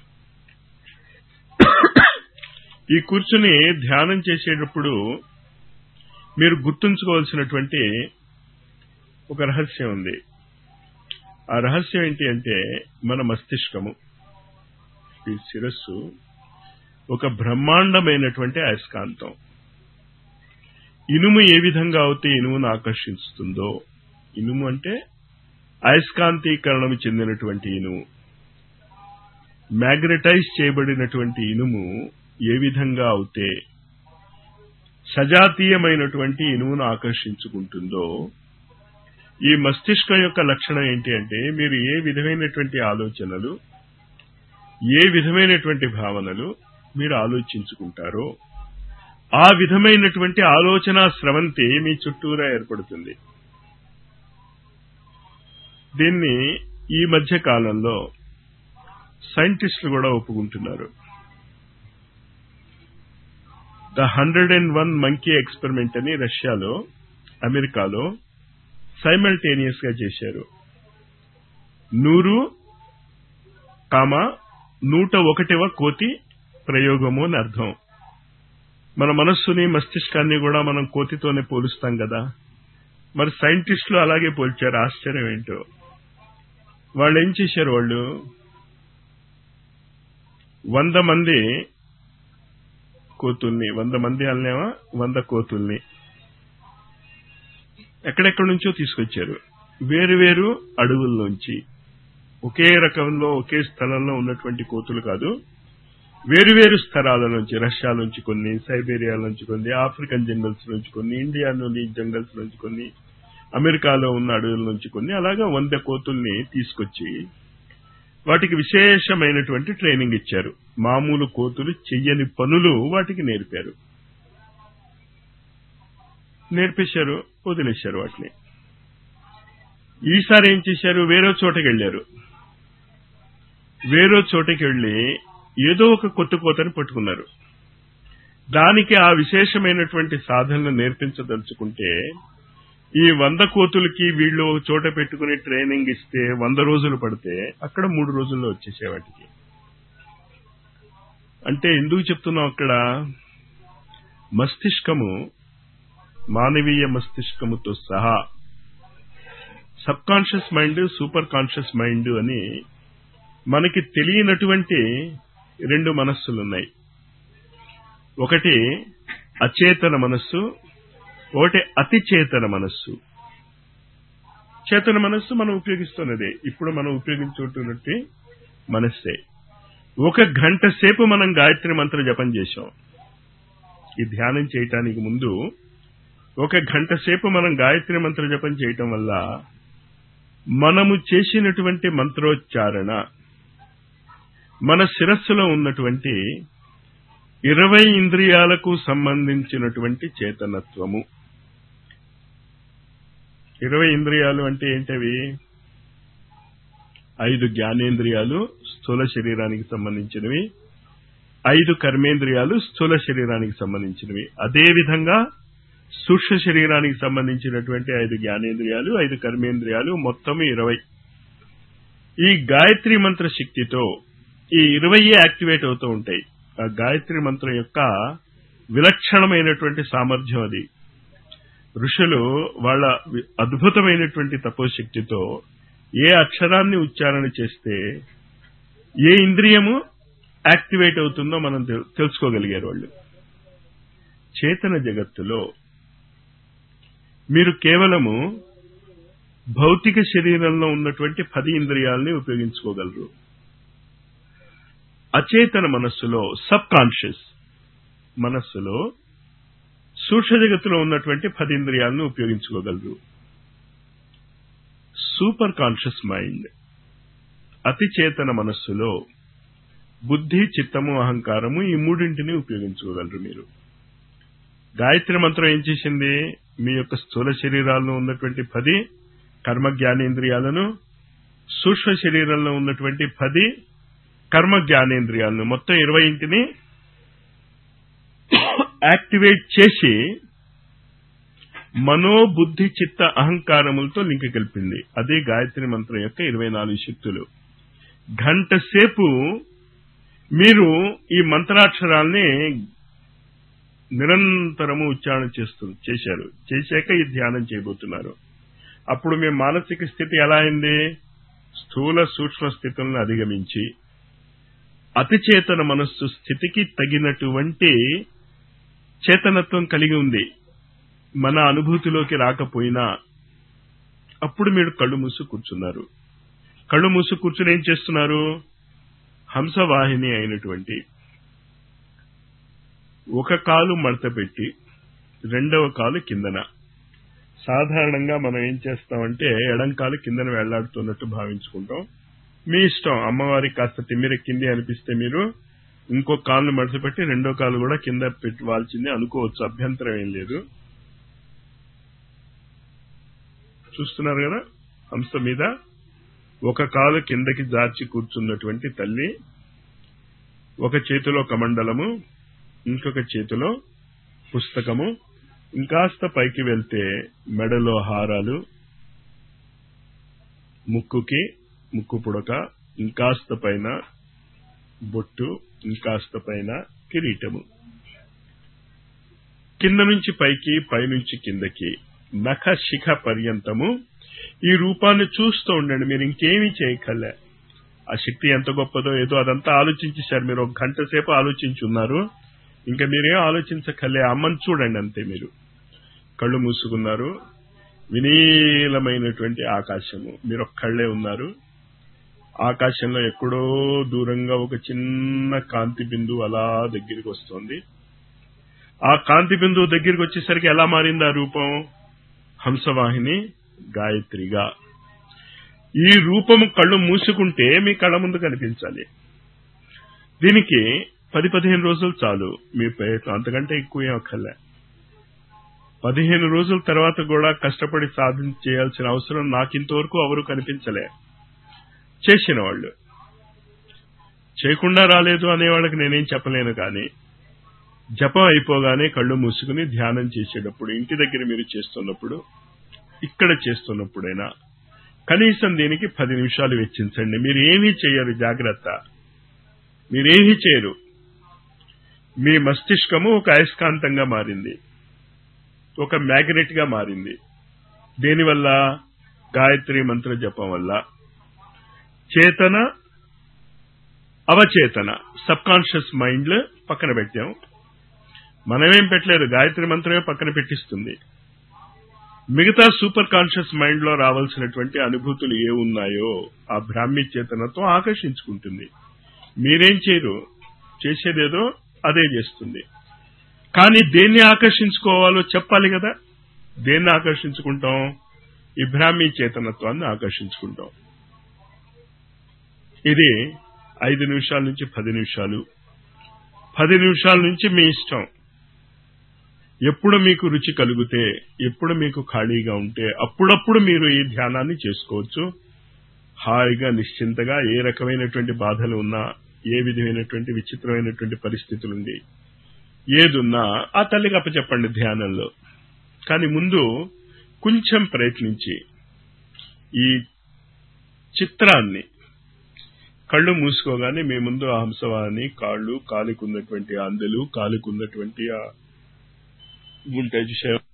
ఈ కూర్చుని ధ్యానం చేసేటప్పుడు మీరు గుర్తుంచుకోవాల్సినటువంటి ఒక రహస్యం ఉంది ఆ రహస్యం ఏంటి అంటే మన మస్తిష్కము ఈ శిరస్సు ఒక బ్రహ్మాండమైనటువంటి అయస్కాంతం ఇనుము ఏ విధంగా అయితే ఇనుమును ఆకర్షిస్తుందో ఇనుము అంటే అయస్కాంతీకరణము చెందినటువంటి ఇనుము మ్యాగ్నటైజ్ చేయబడినటువంటి ఇనుము ఏ విధంగా అవుతే సజాతీయమైనటువంటి ఇనుమును ఆకర్షించుకుంటుందో ఈ మస్తిష్కం యొక్క లక్షణం ఏంటి అంటే మీరు ఏ విధమైనటువంటి ఆలోచనలు ఏ విధమైనటువంటి భావనలు మీరు ఆలోచించుకుంటారో ఆ విధమైనటువంటి ఆలోచన స్రవంతి మీ చుట్టూరా ఏర్పడుతుంది దీన్ని ఈ మధ్య కాలంలో సైంటిస్టులు కూడా ఒప్పుకుంటున్నారు the hundred and one monkey experiment అని రష్యాలో అమెరికాలో సైమల్టేనియస్ గా చేశారు నూరు కామ నూట ఒకటివ కోతి ప్రయోగము అని అర్థం మన మనస్సుని మస్తిష్కాన్ని కూడా మనం కోతితోనే పోలుస్తాం కదా మరి సైంటిస్టులు అలాగే పోల్చారు ఆశ్చర్యం ఏంటో వాళ్ళు ఏం చేశారు వాళ్ళు వంద మంది కోతుల్ని వంద మంది అనలేమా వంద కోతుల్ని ఎక్కడెక్కడి నుంచో తీసుకొచ్చారు వేరు వేరు అడవుల్లోంచి ఒకే రకంలో ఒకే స్థలంలో ఉన్నటువంటి కోతులు కాదు వేరు వేరు స్థలాల నుంచి రష్యా నుంచి కొన్ని సైబేరియా నుంచి కొన్ని ఆఫ్రికన్ జంగల్స్ నుంచి కొన్ని ఇండియా నుండి జంగల్స్ నుంచి కొన్ని అమెరికాలో ఉన్న అడవుల నుంచి కొన్ని అలాగా వంద కోతుల్ని తీసుకొచ్చి వాటికి విశేషమైనటువంటి ట్రైనింగ్ ఇచ్చారు మామూలు కోతులు చెయ్యని పనులు వాటికి నేర్పారు నేర్పేశారు వదిలేశారు వాటిని ఈసారి ఏం చేశారు వేరే చోటకి వెళ్లారు వేరే చోటకి వెళ్లి ఏదో ఒక కొత్త కోతని పట్టుకున్నారు దానికి ఆ విశేషమైనటువంటి సాధనలు నేర్పించదలుచుకుంటే ఈ వంద కోతులకి వీళ్ళు ఒక చోట పెట్టుకుని ట్రైనింగ్ ఇస్తే వంద రోజులు పడితే అక్కడ మూడు రోజుల్లో వచ్చేసే వాటికి అంటే ఎందుకు చెప్తున్నాం అక్కడ మస్తిష్కము మానవీయ మస్తిష్కముతో సహా sub conscious mind super conscious mind అని మనకి తెలియనటువంటి రెండు మనస్సులున్నాయి ఒకటి అచేతన మనస్సు ఒకటి అతి చేతన మనస్సు చేతన మనస్సు మనం ఉపయోగిస్తున్నదే ఇప్పుడు మనం ఉపయోగించుకుంటున్నట్టు మనస్సే ఒక గంట సేపు మనం గాయత్రి మంత్ర జపం చేశాం ఈ ధ్యానం చేయటానికి ముందు ఒక గంట సేపు మనం గాయత్రి మంత్ర జపం చేయటం వల్ల మనము చేసినటువంటి మంత్రోచ్చారణ మన శిరస్సులో ఉన్నటువంటి ఇరవై ఇంద్రియాలకు సంబంధించినటువంటి చేతనత్వము ఇరవై ఇంద్రియాలు అంటే ఏంటవి ఐదు జ్ఞానేంద్రియాలు స్థూల శరీరానికి సంబంధించినవి ఐదు కర్మేంద్రియాలు స్థూల శరీరానికి సంబంధించినవి అదే విధంగా సూక్ష్మ శరీరానికి సంబంధించినటువంటి ఐదు జ్ఞానేంద్రియాలు ఐదు కర్మేంద్రియాలు మొత్తం ఇరవై ఈ గాయత్రి మంత్ర శక్తితో ఈ ఇరవై యాక్టివేట్ అవుతూ ఉంటాయి ఆ గాయత్రి మంత్రం యొక్క విలక్షణమైనటువంటి సామర్థ్యం అది ఋషులు వాళ్ళ వి- అద్భుతమైనటువంటి తపోశక్తితో ఏ అక్షరాన్ని ఉచ్చారణ చేస్తే ఏ ఇంద్రియము యాక్టివేట్ అవుతుందో మనం తెల్- తెలుసుకోగలిగారు వాళ్ళు చేతన జగత్తులో మీరు కేవలము భౌతిక శరీరంలో ఉన్నటువంటి పది ఇంద్రియాలని ఉపయోగించుకోగలరు అచేతన మనస్సులో సబ్ కాన్షియస్ మనస్సులో సూక్ష్మ జగత్తులో ఉన్నటువంటి పది ఇంద్రియాలను ఉపయోగించుకోగలరు సూపర్ కాన్షియస్ మైండ్ అతి చేతన మనస్సులో బుద్ధి చిత్తము అహంకారము ఈ మూడింటిని ఉపయోగించుకోగలరు మీరు గాయత్రి మంత్రం ఏం చేసింది మీ యొక్క స్థూల శరీరాల్లో ఉన్నటువంటి పది కర్మ జ్ఞానేంద్రియాలను సూక్ష్మ శరీరంలో ఉన్నటువంటి పది కర్మ జ్ఞానేంద్రియాలను మొత్తం ఇరవై ఇంటిని యాక్టివేట్ చేసి మనో బుద్ధి చిత్త అహంకారములతో లింక్ కలిపింది అదే గాయత్రి మంత్రం యొక్క ఇరవై నాలుగు శక్తులు గంట సేపు మీరు ఈ మంత్రాక్షరాల్ని నిరంతరము ఉచ్చారణ చేస్తూ చేశారు చేశాక ఈ ధ్యానం చేయబోతున్నారు అప్పుడు మీ మానసిక స్థితి ఎలా అయింది స్థూల సూక్ష్మ స్థితులను అధిగమించి అతిచేతన మనస్సు స్థితికి తగినటువంటి చేతనత్వం కలిగి ఉంది మన అనుభూతిలోకి రాకపోయినా అప్పుడు మీరు కళ్ళు మూసి కూర్చున్నారు కళ్ళు మూసి కూర్చుని ఏం చేస్తున్నారు హంసవాహిని అయినటువంటి ఒక కాలు మడత పెట్టి రెండవ కాలు కిందన సాధారణంగా మనం ఏం చేస్తామంటే ఎడం కాలు కిందన వెళ్లాడుతున్నట్టు భావించుకుంటాం మీ ఇష్టం అమ్మవారికి కాస్త తిమ్మిరెక్కింది అనిపిస్తే మీరు ఇంకో కాలును మడత పెట్టి రెండో కాలు కూడా కింద పెట్టి వాల్చింది అనుకోవచ్చు అభ్యంతరం ఏం లేదు చూస్తున్నారు కదా హంస మీద ఒక కాలు కిందకి జార్చి కూర్చున్నటువంటి తల్లి ఒక చేతిలో కమండలము ఇంకొక చేతిలో పుస్తకము ఇంకాస్త పైకి వెళ్తే మెడలో హారాలు ముక్కుకి ముక్కు పుడక ఇంకాస్త పైన బొట్టు ఇంకాస్త పైన కిరీటము కింద నుంచి పైకి పైనుంచి కిందకి నఖ శిఖ పర్యంతము ఈ రూపాన్ని చూస్తూ ఉండండి మీరు ఇంకేమీ చేయకలే ఆ శక్తి ఎంత గొప్పదో ఏదో అదంతా ఆలోచించేశారు మీరు ఒక గంట సేపు ఆలోచించున్నారు ఇంకా మీరేం ఆలోచించకలే అమ్మని చూడండి అంతే మీరు కళ్ళు మూసుకున్నారు వినీలమైనటువంటి ఆకాశము మీరు ఒక్కళ్లే ఉన్నారు ఆకాశంలో ఎక్కడో దూరంగా ఒక చిన్న కాంతి బిందువు అలా దగ్గరికి వస్తుంది ఆ కాంతి బిందువు దగ్గరికి వచ్చేసరికి ఎలా మారింది ఆ రూపం హంసవాహిని గాయత్రిగా ఈ రూపము కళ్ళు మూసుకుంటే మీ కళ్ళ ముందు కనిపించాలి దీనికి పది పదిహేను రోజులు చాలు మీ ప్రయత్నం అంతకంటే ఎక్కువ ఏం అక్కర్లే పదిహేను రోజుల తర్వాత కూడా కష్టపడి సాధన చేయాల్సిన అవసరం నాకింతవరకు ఎవరు కనిపించలే చేసిన వాళ్ళు చేయకుండా రాలేదు అనే వాళ్ళకి నేనేం చెప్పలేను కానీ జపం అయిపోగానే కళ్ళు మూసుకుని ధ్యానం చేసేటప్పుడు ఇంటి దగ్గర మీరు చేస్తున్నప్పుడు ఇక్కడ చేస్తున్నప్పుడైనా కనీసం దీనికి పది నిమిషాలు వెచ్చించండి మీరు ఏమీ చేయరు జాగ్రత్త మీరేమీ చేయరు మీ మస్తిష్కము ఒక అయస్కాంతంగా మారింది ఒక మ్యాగ్నెట్ గా మారింది దేనివల్ల గాయత్రి మంత్ర జపం వల్ల చేతన అవచేతన సబ్ కాన్షియస్ మైండ్ పక్కన పెట్టాం మనమేం పెట్టలేదు గాయత్రి మంత్రమే పక్కన పెట్టిస్తుంది మిగతా సూపర్ కాన్షియస్ మైండ్ లో రావాల్సినటువంటి అనుభూతులు ఏ ఉన్నాయో ఆ బ్రాహ్మీ చేతనతో ఆకర్షించుకుంటుంది మీరేం చేయరు చేసేదేదో అదే చేస్తుంది కానీ దేన్ని ఆకర్షించుకోవాలో చెప్పాలి కదా దేన్ని ఆకర్షించుకుంటాం ఈ బ్రాహ్మీ చేతనత్వాన్ని ఆకర్షించుకుంటాం ఇది ఐదు నిమిషాల నుంచి పది నిమిషాలు పది నిమిషాల నుంచి మీ ఇష్టం ఎప్పుడు మీకు రుచి కలిగితే ఎప్పుడు మీకు ఖాళీగా ఉంటే అప్పుడప్పుడు మీరు ఈ ధ్యానాన్ని చేసుకోవచ్చు హాయిగా నిశ్చింతగా ఏ రకమైనటువంటి బాధలు ఉన్నా ఏ విధమైనటువంటి విచిత్రమైనటువంటి పరిస్థితులుండి ఏదున్నా ఆ తల్లికి అప్పచెప్పండి ధ్యానంలో కానీ ముందు కొంచెం ప్రయత్నించి ఈ చిత్రాన్ని కళ్ళు మూసుకోగానే మీ ముందు ఆ హంసవాణి కాళ్ళు కాలికి ఉన్నటువంటి అందెలు కాలికి ఉన్నటువంటి ఆ ఉంటాయి చూసారా?